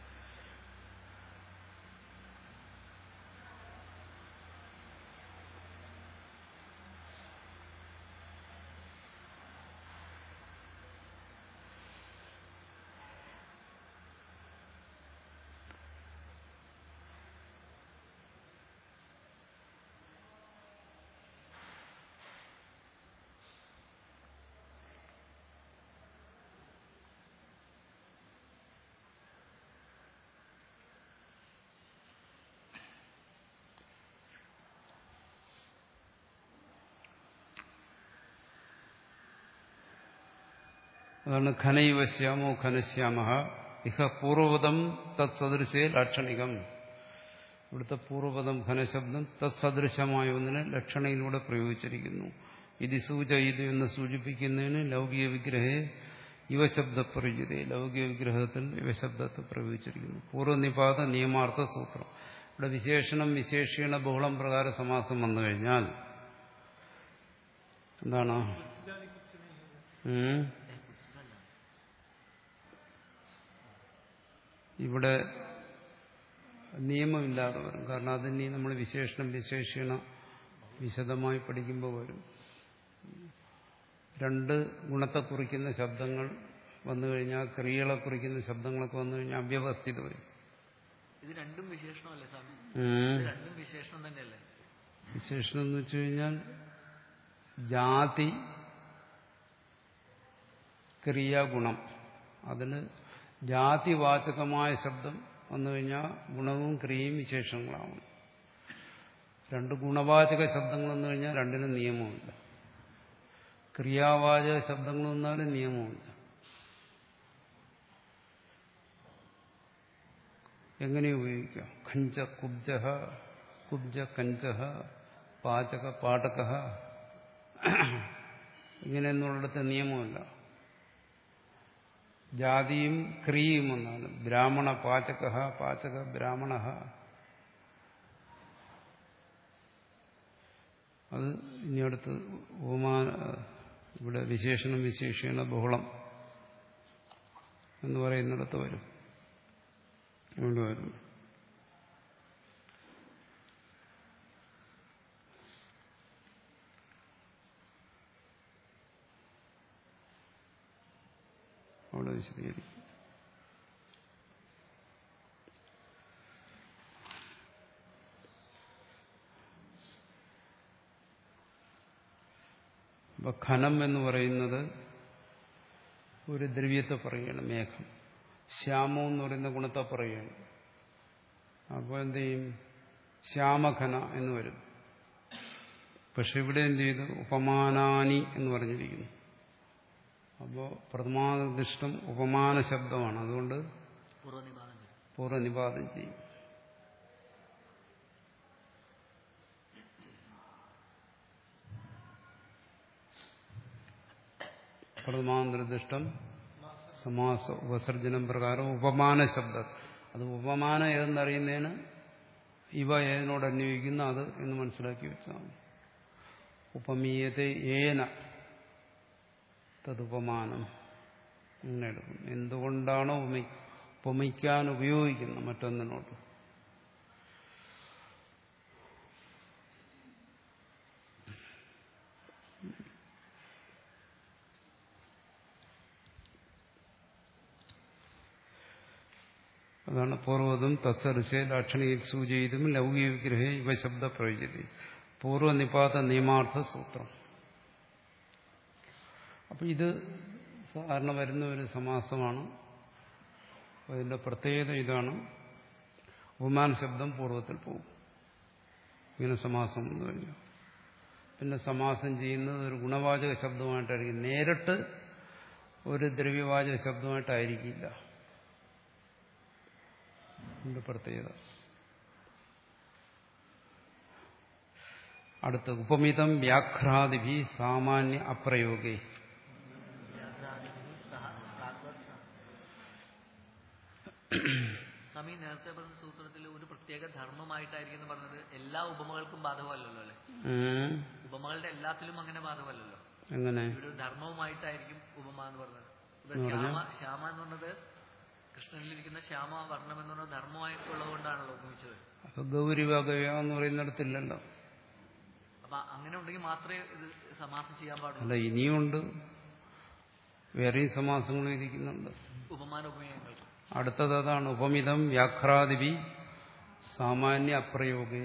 അതാണ് ഘനൈവ ശ്യാമോ ഘനശ്യാമ ഇഹ പൂർവതം തത്സദൃശേ ലാക്ഷണികം ഇവിടുത്തെ പൂർവ്വപദം ഘനശബ്ദം തത്സദൃശമായ ഒന്നിനെ ലക്ഷണയിലൂടെ പ്രയോഗിച്ചിരിക്കുന്നു ഇത് സൂച ഇത് എന്ന് സൂചിപ്പിക്കുന്നതിന് ലൗകിക വിഗ്രഹേ യുവശബ്ദ പ്രയുജത ലൗകിക വിഗ്രഹത്തിൽ യുവശബ്ദത്തെ പ്രയോഗിച്ചിരിക്കുന്നു പൂർവ്വനിപാത നിയമാർത്ഥ സൂത്രം ഇവിടെ വിശേഷണം വിശേഷീണ ബഹുളം പ്രകാര സമാസം വന്നു കഴിഞ്ഞാൽ എന്താണ് ഉം? ഇവിടെ നിയമമില്ലാതെ വരും കാരണം അതിനി നമ്മൾ വിശേഷണം വിശേഷീണ വിശദമായി പഠിക്കുമ്പോൾ വരും രണ്ട് ഗുണത്തെ കുറിക്കുന്ന ശബ്ദങ്ങൾ വന്നു കഴിഞ്ഞാൽ ക്രിയകളെ കുറിക്കുന്ന ശബ്ദങ്ങളൊക്കെ വന്നു കഴിഞ്ഞാൽ അവ്യവസ്ഥിത വരും ഇത് രണ്ടും വിശേഷണമല്ലേ സ്വാമി ഉം. ഇത് രണ്ടും വിശേഷണം തന്നെയല്ലേ വിശേഷണം എന്ന് വെച്ച് കഴിഞ്ഞാൽ ജാതി ക്രിയ ഗുണം അതിന് ജാതിവാചകമായ ശബ്ദം വന്നു കഴിഞ്ഞാൽ ഗുണവും ക്രിയയും വിശേഷങ്ങളാവും രണ്ട് ഗുണവാചക ശബ്ദങ്ങൾ വന്നു കഴിഞ്ഞാൽ രണ്ടിനും നിയമമില്ല ക്രിയാവാചക ശബ്ദങ്ങൾ വന്നാലും നിയമമില്ല എങ്ങനെ ഉപയോഗിക്കാം ഖഞ്ച കുബ്ജ കുബ്ജ കഞ്ച പാചക പാടക ഇങ്ങനെയൊന്നുള്ളിടത്ത് നിയമമില്ല ജാതിയും ക്രിയയും എന്നാണ് ബ്രാഹ്മണ പാചക പാചക ബ്രാഹ്മണ അത് ഇനി അടുത്ത് ഉപമാന ഇവിടെ വിശേഷണം വിശേഷണ ബഹുളം എന്ന് പറയുന്നിടത്ത് വരും ഇവിടെ വരും അവിടെ വിശദീകരിക്കും അപ്പൊ ഖനം എന്ന് പറയുന്നത് ഒരു ദ്രവ്യത്തെ പറയുകയാണ് മേഘം ശ്യാമം എന്ന് പറയുന്ന ഗുണത്തെ പറയുകയാണ് അപ്പോൾ എന്ത് ചെയ്യും ശ്യാമഖന എന്ന് വരും പക്ഷെ ഇവിടെ എന്ത് ചെയ്തു ഉപമാനാനി എന്ന് പറഞ്ഞിരിക്കുന്നു അപ്പോൾ പ്രഥമാദിഷ്ടം ഉപമാന ശബ്ദമാണ് അതുകൊണ്ട് പൂർവ്വനിപാതം ചെയ്യും പൂർവ്വനിപാതം ചെയ്യും പ്രഥമാന്തരദിഷ്ടം സമാസ ഉപസർജനം പ്രകാരം ഉപമാന ശബ്ദം അത് ഉപമാനം ഏതെന്നറിയുന്നതിന് ഇവ ഏതിനോട് അന്വയിക്കുന്ന അത് എന്ന് മനസ്സിലാക്കി വെച്ചാൽ മതി ഉപമീയത്തെ ഏന തതുപമാനം അങ്ങനെ എടുക്കും എന്തുകൊണ്ടാണോ ഉപമി ഉപമിക്കാൻ ഉപയോഗിക്കുന്നത് മറ്റൊന്നിനോട് അതാണ് പൂർവ്വതും തസ്സറിച്ച് ലാക്ഷണിയിൽ സൂചയിതും ലൗകിക വിഗ്രഹേ ഇവ ശബ്ദ പ്രയോജതി പൂർവ്വനിപാത നിയമാർത്ഥ സൂത്രം അപ്പൊ ഇത് സാധാരണ വരുന്ന ഒരു സമാസമാണ് അതിന്റെ പ്രത്യേകത ഇതാണ് ഉപമാന ശബ്ദം പൂർവ്വത്തിൽ പോകും ഇങ്ങനെ സമാസം വന്നു കഴിഞ്ഞു പിന്നെ സമാസം ചെയ്യുന്നത് ഒരു ഗുണവാചക ശബ്ദമായിട്ടായിരിക്കും നേരിട്ട് ഒരു ദ്രവ്യവാചക ശബ്ദമായിട്ടായിരിക്കില്ല ഇതിന്റെ പ്രത്യേകത അടുത്ത് ഉപമിതം വ്യാഘ്രാദിഭി സാമാന്യ അപ്രയോഗേ സ്വാമി നേരത്തെ പറഞ്ഞ സൂത്രത്തിൽ ഒരു പ്രത്യേക ധർമ്മമായിട്ടായിരിക്കും എന്ന് പറഞ്ഞത് എല്ലാ ഉപമകൾക്കും ബാധകമല്ലല്ലോ അല്ലെ ഉം. ഉപമകളുടെ എല്ലാത്തിലും അങ്ങനെ ബാധകമല്ലല്ലോ എങ്ങനെ ഇവിടെ ഒരു ധർമ്മവുമായിട്ടായിരിക്കും ഉപമ എന്ന് പറഞ്ഞത് ഇപ്പൊ എന്ന് പറഞ്ഞാ? ശ്യാമ ശ്യാമ എന്ന് പറഞ്ഞത് കൃഷ്ണനിലിരിക്കുന്ന ശ്യാമ വർണ്ണം എന്ന് പറഞ്ഞത് ധർമ്മമായിട്ടുള്ളത് കൊണ്ടാണല്ലോ ഉപമിച്ചത് അപ്പൊ ഗൗരിവകവ എന്ന് പറയുന്നിടത്തില്ലല്ലോ അപ്പൊ അങ്ങനെ ഉണ്ടെങ്കിൽ മാത്രമേ ഇത് സമാസം ചെയ്യാൻ പാടുള്ളൂ അല്ല ഇനിയുണ്ട് വേറെയും സമാസങ്ങളും ഇരിക്കുന്നുണ്ട് ഉപമാന ഉപമയങ്ങൾ അടുത്തത് അതാണ് ഉപമിതം വ്യാഘ്രാദിപി സാമാന്യ അപ്രയോഗേ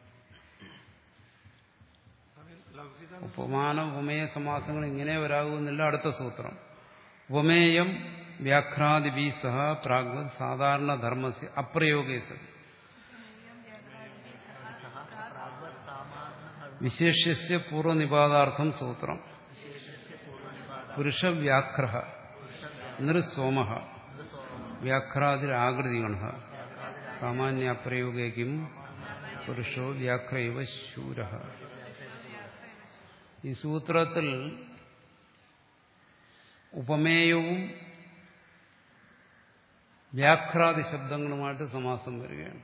സ്വാമി ലൗകിക ഉപമാന ഉപമേയ സമാസങ്ങൾ ഇങ്ങനെ വരാകുന്നില്ല അടുത്ത സൂത്രം ഉപമേയം വ്യാഘ്രാദിപി സഹ പ്രാഗ് സാധാരണ ധർമ്മസ്യ അപ്രയോഗേ സതി വിശേഷ്യസ്യ പൂർവനിപാതാർത്ഥം സൂത്രം പുരുഷവ്യാഘ്ര നൃസോമ വ്യാഘ്രാതിരാകൃതിഗണ സാമാന്യ അപ്രയോഗേക്കും പുരുഷോ വ്യാഘ്രൈവ ശൂര ഈ സൂത്രത്തിൽ ഉപമേയവും വ്യാഘ്രാദി ശബ്ദങ്ങളുമായിട്ട് സമാസം വരികയാണ്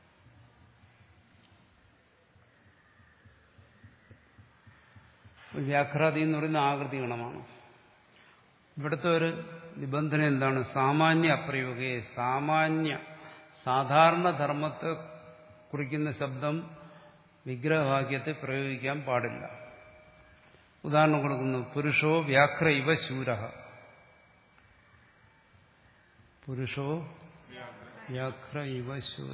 വ്യാഘ്രാദി എന്ന് പറയുന്ന ആകൃതി ഗണമാണ് ഇവിടുത്തെ ഒരു നിബന്ധന എന്താണ് സാമാന്യ അപ്രയോഗേ സാമാന്യ സാധാരണ ധർമ്മത്തെ കുറിക്കുന്ന ശബ്ദം വിഗ്രഹവാക്യത്തെ പ്രയോഗിക്കാൻ പാടില്ല ഉദാഹരണം കൊടുക്കുന്നു പുരുഷോ വ്യാഘ്ര ഇവ ശൂര പുരുഷോ വ്യാഘ്ര ഇവ ശൂര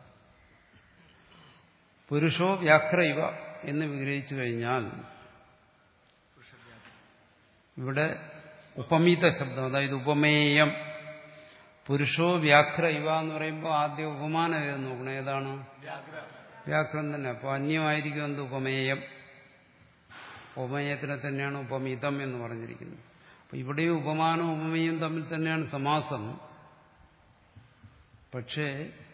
പുരുഷോ വ്യാഘ്ര ഇവ എന്ന് വിഗ്രഹിച്ചു കഴിഞ്ഞാൽ ഇവിടെ ഉപമീത ശബ്ദം അതായത് ഉപമേയം പുരുഷോ വ്യാഘ്ര ഇവ എന്ന് പറയുമ്പോൾ ആദ്യം ഉപമാനം ഏത് നോക്കണം ഏതാണ് വ്യാഘ്രം തന്നെ അപ്പോൾ അന്യമായിരിക്കും എന്ത് ഉപമേയം ഉപമേയത്തിനെ തന്നെയാണ് ഉപമിതം എന്ന് പറഞ്ഞിരിക്കുന്നത് അപ്പൊ ഇവിടെയും ഉപമാനവും ഉപമേയം തമ്മിൽ തന്നെയാണ് സമാസം പക്ഷേ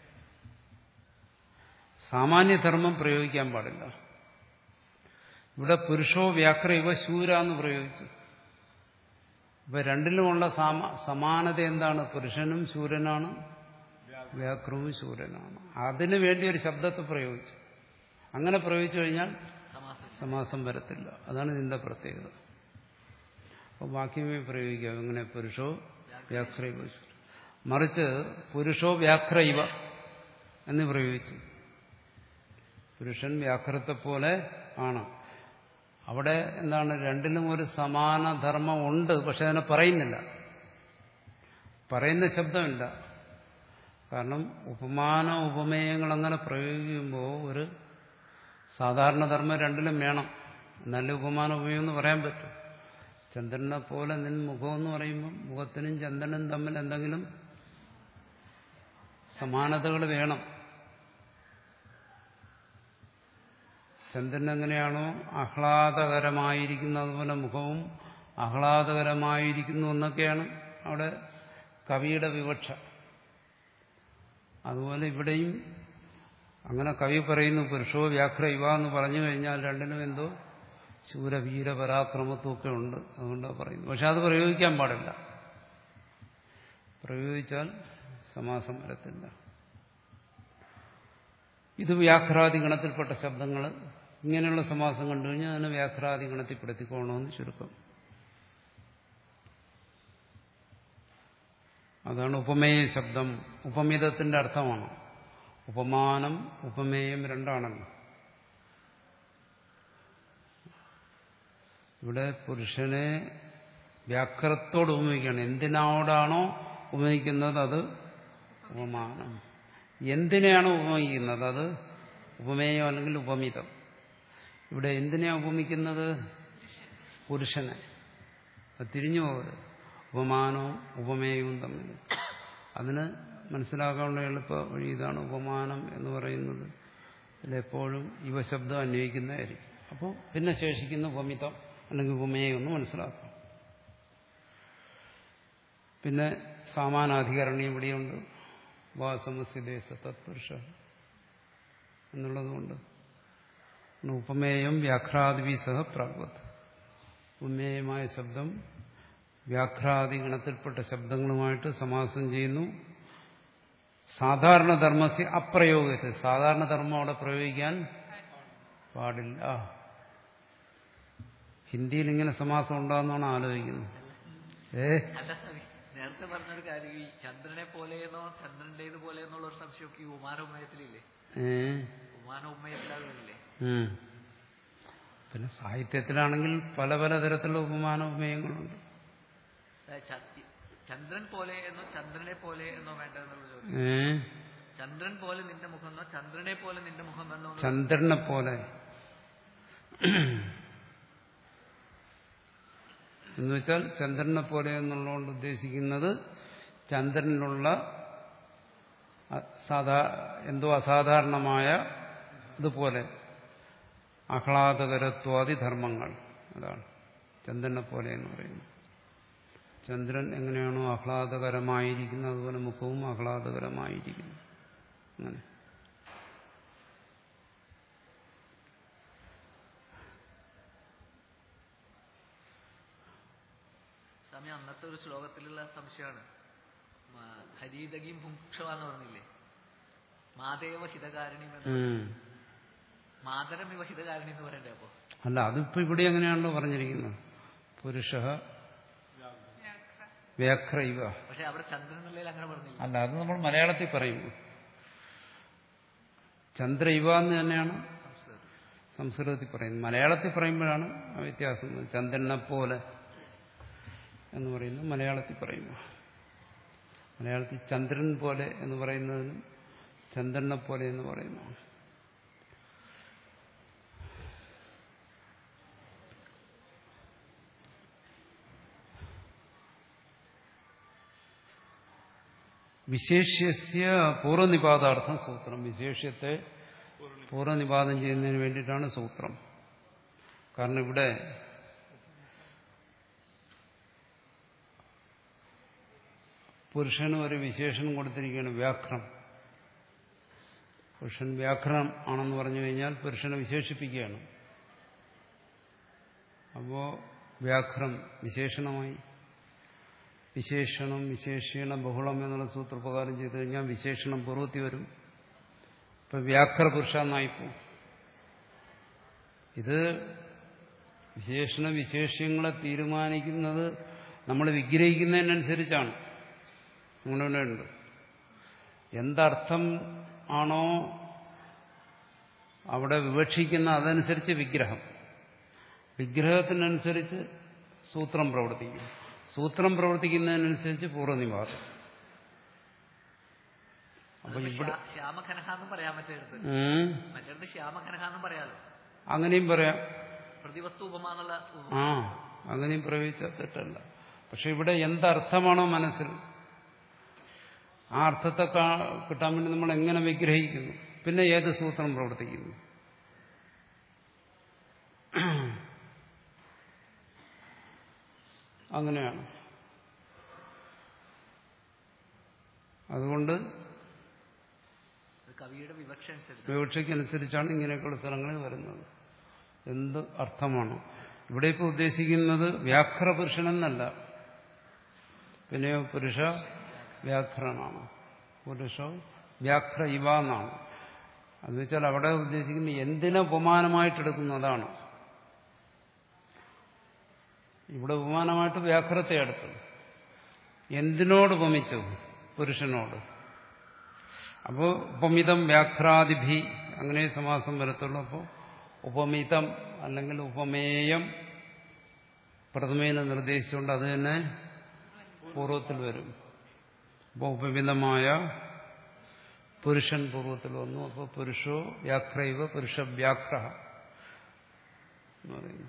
സാമാന്യധർമ്മം പ്രയോഗിക്കാൻ പാടില്ല ഇവിടെ പുരുഷോ വ്യാഘ്ര ഇവ ശൂര എന്ന് പ്രയോഗിച്ചു ഇപ്പൊ രണ്ടിലുമുള്ള സമാനത എന്താണ് പുരുഷനും ശൂരനാണ് വ്യാഘ്രവും ശൂരനാണ് അതിനു വേണ്ടി ഒരു ശബ്ദത്തെ പ്രയോഗിച്ചു അങ്ങനെ പ്രയോഗിച്ചു കഴിഞ്ഞാൽ സമാസം സമാസം വരത്തില്ല അതാണ് ഇതിന്റെ പ്രത്യേകത അപ്പൊ വാക്യമേ പ്രയോഗിക്കാം എങ്ങനെ പുരുഷോ വ്യാഘ്ര ഇവ ശൂര. മറിച്ച് പുരുഷോ വ്യാഘ്ര ഇവ എന്ന് പ്രയോഗിച്ചു പുരുഷൻ വ്യാഘ്രത്തെ പോലെ ആണ് അവിടെ എന്താണ് രണ്ടിലും ഒരു സമാന ധർമ്മം ഉണ്ട് പക്ഷെ അതിനെ പറയുന്നില്ല പറയുന്ന ശബ്ദമില്ല കാരണം ഉപമാന ഉപമേയങ്ങൾ അങ്ങനെ പ്രയോഗിക്കുമ്പോൾ ഒരു സാധാരണ ധർമ്മം രണ്ടിലും വേണം നല്ല ഉപമാന ഉപമയം എന്ന് പറയാൻ പറ്റും ചന്ദ്രനെ പോലെ നിൻ മുഖം എന്ന് പറയുമ്പോൾ മുഖത്തിനും ചന്ദ്രനും തമ്മിൽ എന്തെങ്കിലും സമാനതകൾ വേണം ചന്ദ്രൻ എങ്ങനെയാണോ ആഹ്ലാദകരമായിരിക്കുന്നത് അതുപോലെ മുഖവും ആഹ്ലാദകരമായിരിക്കുന്നു എന്നൊക്കെയാണ് അവിടെ കവിയുടെ വിവക്ഷ അതുപോലെ ഇവിടെയും അങ്ങനെ കവി പറയുന്നു പുരുഷോ വ്യാഘ്ര ഇവ എന്ന് പറഞ്ഞു കഴിഞ്ഞാൽ രണ്ടിനും എന്തോ ശൂരവീര പരാക്രമത്വമൊക്കെ ഉണ്ട് അതുകൊണ്ടാണ് പറയുന്നത് പക്ഷെ അത് പ്രയോഗിക്കാൻ പാടില്ല പ്രയോഗിച്ചാൽ സമാസം വരത്തില്ല ഇത് വ്യാഘ്രാദി ഗണത്തിൽപ്പെട്ട ശബ്ദങ്ങൾ ഇങ്ങനെയുള്ള സമാസം കണ്ടു കഴിഞ്ഞാൽ അതിനെ വ്യാഘ്രാദി ഗണത്തിൽപ്പെടുത്തിക്കോണമെന്ന് ചുരുക്കം അതാണ് ഉപമേയ ശബ്ദം ഉപമിതത്തിന്റെ അർത്ഥമാണ് ഉപമാനം ഉപമേയം രണ്ടാണല്ലോ ഇവിടെ പുരുഷനെ വ്യാഘ്രത്തോട് ഉപമിക്കുകയാണ് എന്തിനോടാണോ ഉപമിക്കുന്നത് അത് ഉപമാനം എന്തിനെയാണ് ഉപമിക്കുന്നത് അത് ഉപമേയം അല്ലെങ്കിൽ ഉപമിതം ഇവിടെ എന്തിനെയാണ് ഉപമിക്കുന്നത് പുരുഷനെ അത് തിരിഞ്ഞു പോകരുത് ഉപമാനവും ഉപമേയവും തമ്മിൽ അതിന് മനസ്സിലാക്കാനുള്ള എളുപ്പ വഴി ഇതാണ് ഉപമാനം എന്ന് പറയുന്നത് ഇതിലെപ്പോഴും യുവശബ്ദം അന്വയിക്കുന്നതായിരിക്കും അപ്പോൾ പിന്നെ ശേഷിക്കുന്ന ഉപമിതം അല്ലെങ്കിൽ ഉപമേയം എന്ന് മനസ്സിലാക്കാം പിന്നെ സാമാനാധികരണി ഇവിടെയുണ്ട് വാസമസ്യദേശ തത്പുരുഷ എന്നുള്ളതുകൊണ്ട് ഉപമേയം വ്യാഘ്രാദിവി സഹ പ്രാഗ്വത് ഉപമേയമായ ശബ്ദം വ്യാഘ്രാദി ഗണത്തിൽപ്പെട്ട ശബ്ദങ്ങളുമായിട്ട് സമാസം ചെയ്യുന്നു സാധാരണ ധർമ്മസ്യ അപ്രയോഗത്തിൽ സാധാരണ ധർമ്മം അവിടെ പ്രയോഗിക്കാൻ പാടില്ല ഹിന്ദിയിൽ ഇങ്ങനെ സമാസം ഉണ്ടാകുന്നതാണ് ആലോചിക്കുന്നത് ഏ അല്ല സ്വാമി നേരത്തെ പറഞ്ഞൊരു കാര്യം ഈ ചന്ദ്രനെ പോലെയെന്നോ ചന്ദ്രന്റേത് പോലെയെന്നുള്ള ഒരു സംശയമൊക്കെ ഈ ഉമാന ഉമ്മയത്തിലില്ലേ ഏ ഉമാന ഉമ്മയത്തിലാകില്ലേ ഉം. പിന്നെ സാഹിത്യത്തിലാണെങ്കിൽ പല പല തരത്തിലുള്ള ഉപമാന ഉപമയങ്ങളുണ്ട് അതായത് ച- ചന്ദ്രൻ പോലെ എന്നോ ചന്ദ്രനെ പോലെ എന്നോ വേണ്ടെന്നുള്ള ചോദ്യം ഏ ചന്ദ്രൻ പോലെ നിന്റെ മുഖം എന്നോ ചന്ദ്രനെ പോലെ നിന്റെ മുഖം എന്നോ എന്ന് ചന്ദ്രനെ പോലെ എന്ന് വെച്ചാൽ ചന്ദ്രനെ പോലെ എന്നുള്ളതുകൊണ്ട് ഉദ്ദേശിക്കുന്നത് ചന്ദ്രനിലുള്ള അ- സാധാ എന്തോ അസാധാരണമായ ഇതുപോലെ ആഹ്ലാദകരത്വാദി ധർമ്മങ്ങൾ അതാണ് ചന്ദ്രനെ പോലെ എന്ന് പറയുന്നത് ചന്ദ്രൻ എങ്ങനെയാണോ ആഹ്ലാദകരമായിരിക്കുന്നത് അതുപോലെ മുഖവും ആഹ്ലാദകരമായിരിക്കുന്നു അങ്ങനെ സ്വാമി അന്നത്തെ ഒരു ശ്ലോകത്തിലുള്ള സംശയമാണ് മ- ഹരീതകീം ഭുക്ഷവാന്ന് പറഞ്ഞില്ലേ മാതേവ ഹിതകാരിണി എന്ന് ഉം. മാതരം ഇവ ഹിതകാരിണി എന്ന് പറയണ്ടേ അപ്പോ അല്ല അതിപ്പോ ഇവിടെ എങ്ങനെയാണല്ലോ പറഞ്ഞിരിക്കുന്നത് പുരുഷ വ്യാഘ്ര ഇവ പക്ഷെ അവിടെ ചന്ദ്രൻ എന്നുള്ളതിൽ അങ്ങനെ പറഞ്ഞില്ല അല്ല അത് നമ്മൾ മലയാളത്തിൽ പറയുന്നു ചന്ദ്ര ഇവ എന്ന് തന്നെയാണ് സംസ്കൃതത്തിൽ. സംസ്കൃതത്തിൽ പറയുന്നത് മലയാളത്തിൽ പറയുമ്പോഴാണ് ആ വ്യത്യാസം ചന്ദ്രനെ പോലെ എന്ന് പറയുന്നത് മലയാളത്തിൽ പറയുമ്പോൾ മലയാളത്തിൽ ചന്ദ്രൻ പോലെ എന്ന് പറയുന്നതിനും ചന്ദ്രനെ പോലെ എന്ന് പറയുന്നു വിശേഷ്യസ്യ പൂർവ്വനിപാതാർത്ഥം സൂത്രം വിശേഷ്യത്തെ പൂർവ്വനിപാതം ചെയ്യുന്നതിന് വേണ്ടിയിട്ടാണ് സൂത്രം കാരണം ഇവിടെ പുരുഷന് ഒരു വിശേഷണം കൊടുത്തിരിക്കുകയാണ് വ്യാഘ്രം പുരുഷൻ വ്യാഘ്രം ആണെന്ന് പറഞ്ഞു കഴിഞ്ഞാൽ പുരുഷനെ വിശേഷിപ്പിക്കുകയാണ് അപ്പോ വ്യാഘ്രം വിശേഷണമായി വിശേഷണം വിശേഷീണ ബഹുളം എന്നുള്ള സൂത്രപ്രകാരം ചെയ്തു കഴിഞ്ഞാൽ വിശേഷണം പൂർവ്വത്തിൽ വരും ഇപ്പൊ വ്യാഘ്ര പുരുഷ എന്നായിപ്പോ ഇത് വിശേഷണ വിശേഷ്യങ്ങളെ തീരുമാനിക്കുന്നത് നമ്മൾ വിഗ്രഹിക്കുന്നതിനനുസരിച്ചാണ് അങ്ങനെ ഉണ്ട് എന്തർത്ഥം ആണോ അവിടെ വിവക്ഷിക്കുന്ന അതനുസരിച്ച് വിഗ്രഹം വിഗ്രഹത്തിനനുസരിച്ച് സൂത്രം പ്രവർത്തിക്കും സൂത്രം പ്രവർത്തിക്കുന്നതിനനുസരിച്ച് പൂർവ്വനിവാദം അപ്പൊ അതിപ്പോ ഇവിടെ ശ്യാ- ശ്യാമഖനഹ എന്നും പറയാൻ പറ്റരുത് ഉം, മറ്റേടത്ത് ശ്യാമഖനഹ എന്നും പറയാലോ അങ്ങനെയും പറയാം പ്രതിവസ്തു ഉപമ എന്നുള്ള ഉപമ. ആ അങ്ങനെയും പ്രയോഗിച്ചാൽ തെറ്റല്ല പക്ഷെ ഇവിടെ എന്തർത്ഥമാണോ മനസ്സിൽ ആ അർത്ഥത്തെ കാ- കിട്ടാൻ വേണ്ടി നമ്മൾ എങ്ങനെ വിഗ്രഹിക്കുന്നു പിന്നെ ഏത് സൂത്രം പ്രവർത്തിക്കുന്നു അങ്ങനെയാണ് അതുകൊണ്ട് അത് കവിയുടെ വിവക്ഷ അനുസരിച്ച് വിവക്ഷയ്ക്കനുസരിച്ചാണ് ഇങ്ങനെയൊക്കെയുള്ള സ്ഥലങ്ങളിൽ വരുന്നത് എന്ത് അർത്ഥമാണ് ഇവിടെ ഇപ്പോൾ ഉദ്ദേശിക്കുന്നത് വ്യാഘ്ര പുരുഷനെന്നല്ല പിന്നെയോ പുരുഷ വ്യാഘ്രനാണ് പുരുഷോ വ്യാഘ്ര ഇവ എന്നാണ് എന്ന് വെച്ചാൽ അവിടെ ഉദ്ദേശിക്കുന്നത് എന്തിനെ ഉപമാനമായിട്ടെടുക്കുന്നു അതാണ് ഇവിടെ ഉപമാനമായിട്ട് വ്യാഘ്രത്തെ എടുത്തു എന്തിനോട് ഉപമിച്ചു പുരുഷനോട് അപ്പോൾ ഉപമിതം വ്യാഘ്രാദിഭി അങ്ങനെ സമാസം വരത്തുള്ളൂ അപ്പോൾ ഉപമിതം അല്ലെങ്കിൽ ഉപമേയം പ്രഥമേന നിർദ്ദേശിച്ചുകൊണ്ട് അത് തന്നെ പൂർവ്വത്തിൽ വരും അപ്പോൾ ഉപമിതമായ പുരുഷൻ പൂർവ്വത്തിൽ വന്നു അപ്പോൾ പുരുഷോ വ്യാഘ്രൈവ പുരുഷ വ്യാഘ്ര എന്ന് പറയുന്നു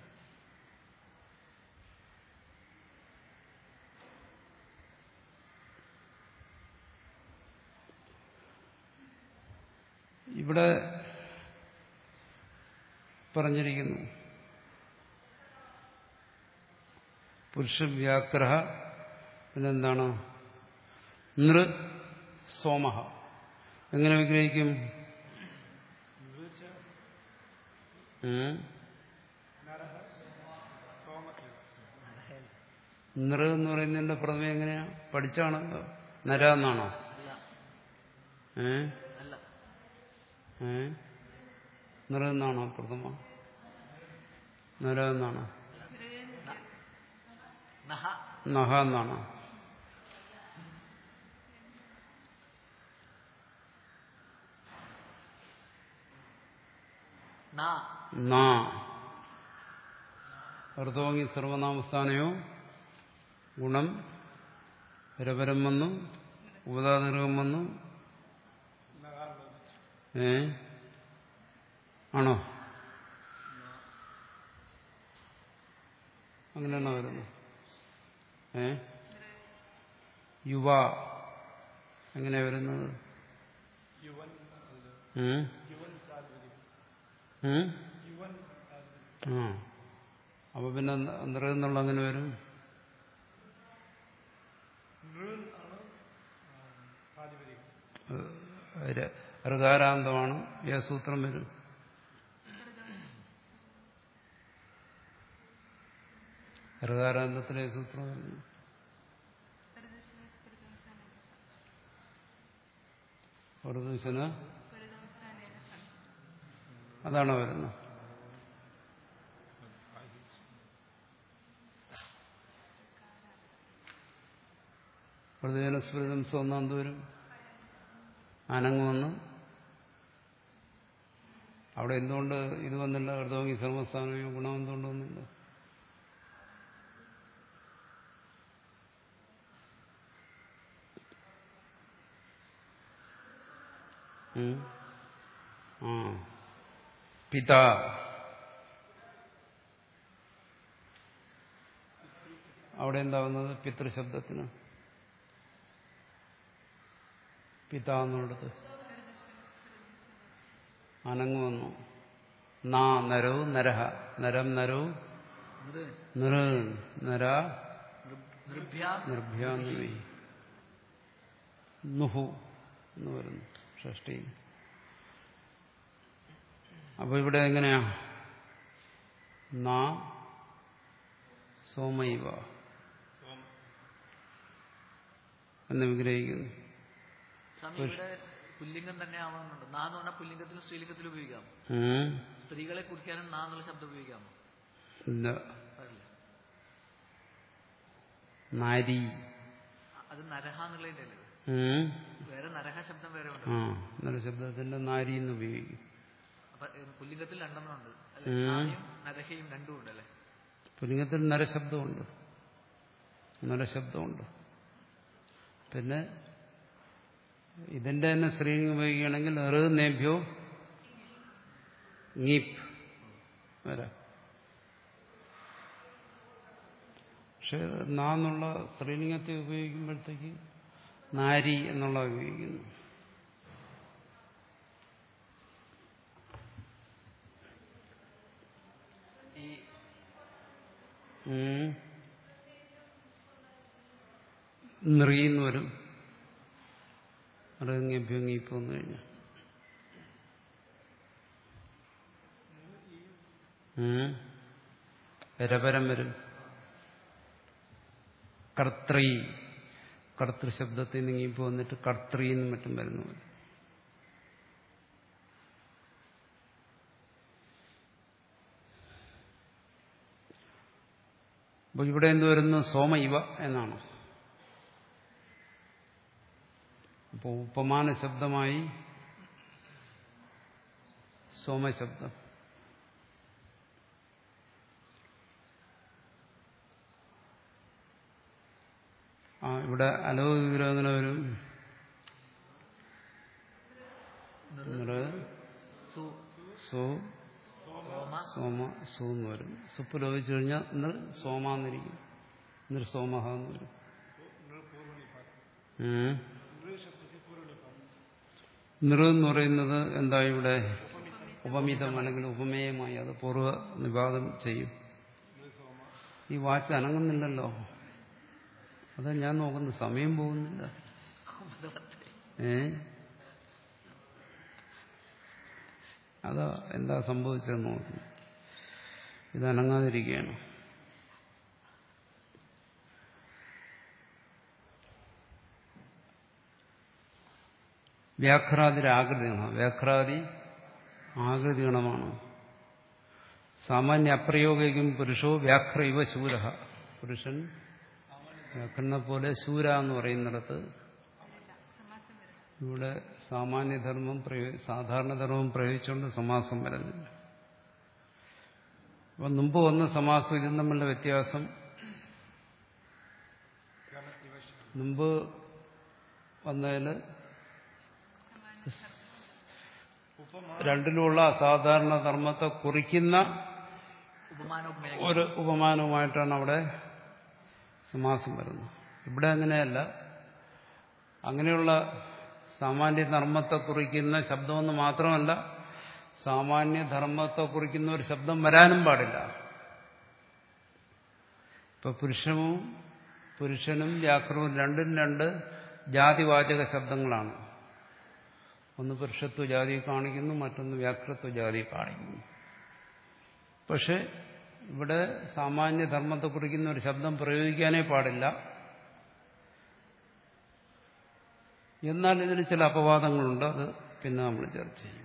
ഇവിടെ പറഞ്ഞിരിക്കുന്നു പുരുഷവ്യാഗ്രഹ പിന്നെന്താണ് നൃ സോമഹ എങ്ങനെ വിഗ്രഹിക്കും ഉം? നൃ എന്ന് പറയുന്നതിന്റെ പ്രഥമ എങ്ങനെയാ പഠിച്ചാണല്ലോ നര എന്നാണോ അല്ല ഏ അല്ല ഏ നൃ എന്നാണോ പ്രഥമ നര എന്നാണോ നഹ നഹ എന്നാണോ നാ നാ ഋതോങ്ങി സർവനാമസ്ഥാനയോ ഗുണം പരപരം വന്നു ഉപതാതൃകം വന്നു ഏ ആണോ അങ്ങനെയാണോ വരുന്നത് ഏ യുവ എങ്ങനെയാ വരുന്നത് ഉം? ഉം? ആ അപ്പൊ പിന്നെ എന്നുള്ള അങ്ങനെ വരും ഏഹ് ഋകാരാന്തമാണ് ഏ സൂത്രം വരും ഋകാരാന്തത്തിലെ സൂത്രം വരുന്നു പ്രദൂഷന് ഒരു ദിവസാനേന അതാണ് വരുന്നത് പ്രതിജനസ്മൃതം സ്വന്തം എന്തോരും അനങ്ങുമെന്ന് അവിടെ എന്തുകൊണ്ട് ഇത് വന്നില്ല കർത്തവങ്ങി സർവസ്ഥാനമോ ഗുണം എന്തുകൊണ്ട് വന്നില്ല ഉം? ആ പിത അവിടെ എന്താവുന്നത് പിതൃശബ്ദത്തിന് പിത എന്നുള്ളത് അനങ്ങു വന്നു നാ നരവ് നരഹ നരം നരവ് നൃ നൃ നര നൃഭ്യാം നിർഭ്യാന്നി നുഹു എന്ന് വരുന്നു ഷഷ്ടി അപ്പൊ ഇവിടെ എങ്ങനെയാ നാ സോമൈവ എന്ന് വിഗ്രഹിക്കുന്നു സ്വാമി ഇവിടെ പുല്ലിംഗം തന്നെ ആവണമെന്നുണ്ട് നാ എന്ന് പറഞ്ഞാൽ പുല്ലിംഗത്തിലും സ്ത്രീലിംഗത്തിലും ഉപയോഗിക്കാം ഉം. സ്ത്രീകളെ കുറിക്കാനും നാ എന്നുള്ള ശബ്ദം ഉപയോഗിക്കാമോ ഇല്ല പാടില്ല നാരി അത് നരഹ എന്നുള്ളതിന്റെ അല്ലേ ഉം. വേറെ നരഹ ശബ്ദം വേറെ ഉണ്ട് ആ എന്നൊരു ശബ്ദത്തിന്റെ നാരി എന്ന് ഉപയോഗിക്കും അപ്പൊ ഏ, പുല്ലിംഗത്തിൽ രണ്ടെണ്ണം ഉണ്ട് അല്ലെ ഉം. നായും നരഹയും രണ്ടും ഉണ്ട് അല്ലെ പുലിംഗത്തിൽ നരശബ്ദമുണ്ട് നരശബ്ദമുണ്ട് പിന്നെ ഇതിന്റെ തന്നെ സ്ത്രീലിംഗം ഉപയോഗിക്കുകയാണെങ്കിൽ റ് നേഭ്യോ ngീപ് വരാം പക്ഷെ നാന്നുള്ള സ്ത്രീലിംഗത്തെ ഉപയോഗിക്കുമ്പോഴത്തേക്ക് നാരി എന്നുള്ള ഉപയോഗിക്കുന്നു ഈ ഉം. നിറീന്ന് വരും ഇറങ്ങിയഭ്യങ്ങിപ്പോ വന്നു കഴിഞ്ഞു രപരം വരും കർത്രൈ കർത്തൃശബ്ദത്തിൽ നിന്ന് ഇങ്ങിപ്പോ വന്നിട്ട് കർത്രൈ എന്നും മറ്റും വരുന്നു അപ്പൊ ഇവിടെ എന്ത് വരുന്നു സോമ ഇവ എന്നാണ് അപ്പോൾ ഉപമാന ശബ്ദമായി സോമശബ്ദം ആ ഇവിടെ അലോ വിവരം എങ്ങനെ വരും നിറ് സു സോ സോമ സോമ സു എന്ന് വരും സുപ്പ് ലോപിച്ചു കഴിഞ്ഞാൽ നിർ സോമ എന്നിരിക്കും നിർ സോമഹ എന്ന് വരും ഉം. നിർ എന്ന് പറയുന്നത് എന്താ ഇവിടെ ഉപമിതം അല്ലെങ്കിൽ ഉപമേയമായി അത് പൂർവ്വ നിപാതം ചെയ്യും ഈ വാച്ച് അനങ്ങുന്നില്ലല്ലോ അത് ഞാൻ നോക്കുന്നു സമയം പോകുന്നില്ല ഏ അതാ എന്താ സംഭവിച്ചതെന്ന് നോക്കുന്നു ഇത് അനങ്ങാതിരിക്കുകയാണ് വ്യാഘ്രാതിയുടെ ആകൃതി ഗണം വ്യാഘ്രാതി ആകൃതി ഗണമാണ് സാമാന്യ അപ്രയോഗിക്കും പുരുഷോ വ്യാഘ്ര ഇവ ശൂര പുരുഷൻ വ്യാഘ്രനെ പോലെ ശൂര എന്ന് പറയുന്നിടത്ത് ഇവിടെ സാമാന്യധർമ്മം പ്രയോ- സാധാരണ ധർമ്മം പ്രയോഗിച്ചുകൊണ്ട് സമാസം വരുന്നില്ല അപ്പൊ മുമ്പ് വന്ന സമാസം ഇതും തമ്മിലുള്ള വ്യത്യാസം മുമ്പ് വന്നതിൽ രണ്ടിലുമുള്ള അസാധാരണ ധർമ്മത്തെ കുറിക്കുന്ന ഉപമാനോപമേയ ഒരു ഉപമാനവുമായിട്ടാണ് അവിടെ സമാസം വരുന്നത് ഇവിടെ അങ്ങനെയല്ല അങ്ങനെയുള്ള സാമാന്യ ധർമ്മത്തെ കുറിക്കുന്ന ശബ്ദമെന്ന് മാത്രമല്ല സാമാന്യ ധർമ്മത്തെ കുറിക്കുന്ന ഒരു ശബ്ദം വരാനും പാടില്ല ഇപ്പൊ പുരുഷനും പുരുഷനും വ്യാകൃതവും രണ്ടും രണ്ട് ജാതിവാചക ശബ്ദങ്ങളാണ് ഒന്ന് പുരുഷത്വ ജാതി കാണിക്കുന്നു മറ്റൊന്ന് വ്യാകൃത്വ ജാതി കാണിക്കുന്നു പക്ഷെ ഇവിടെ സാമാന്യ ധർമ്മത്തെ കുറിക്കുന്ന ഒരു ശബ്ദം പ്രയോഗിക്കാനേ പാടില്ല എന്നാൽ ഇതിന് ചില അപവാദങ്ങളുണ്ട് അത് പിന്നെ നമ്മൾ ചർച്ച ചെയ്യും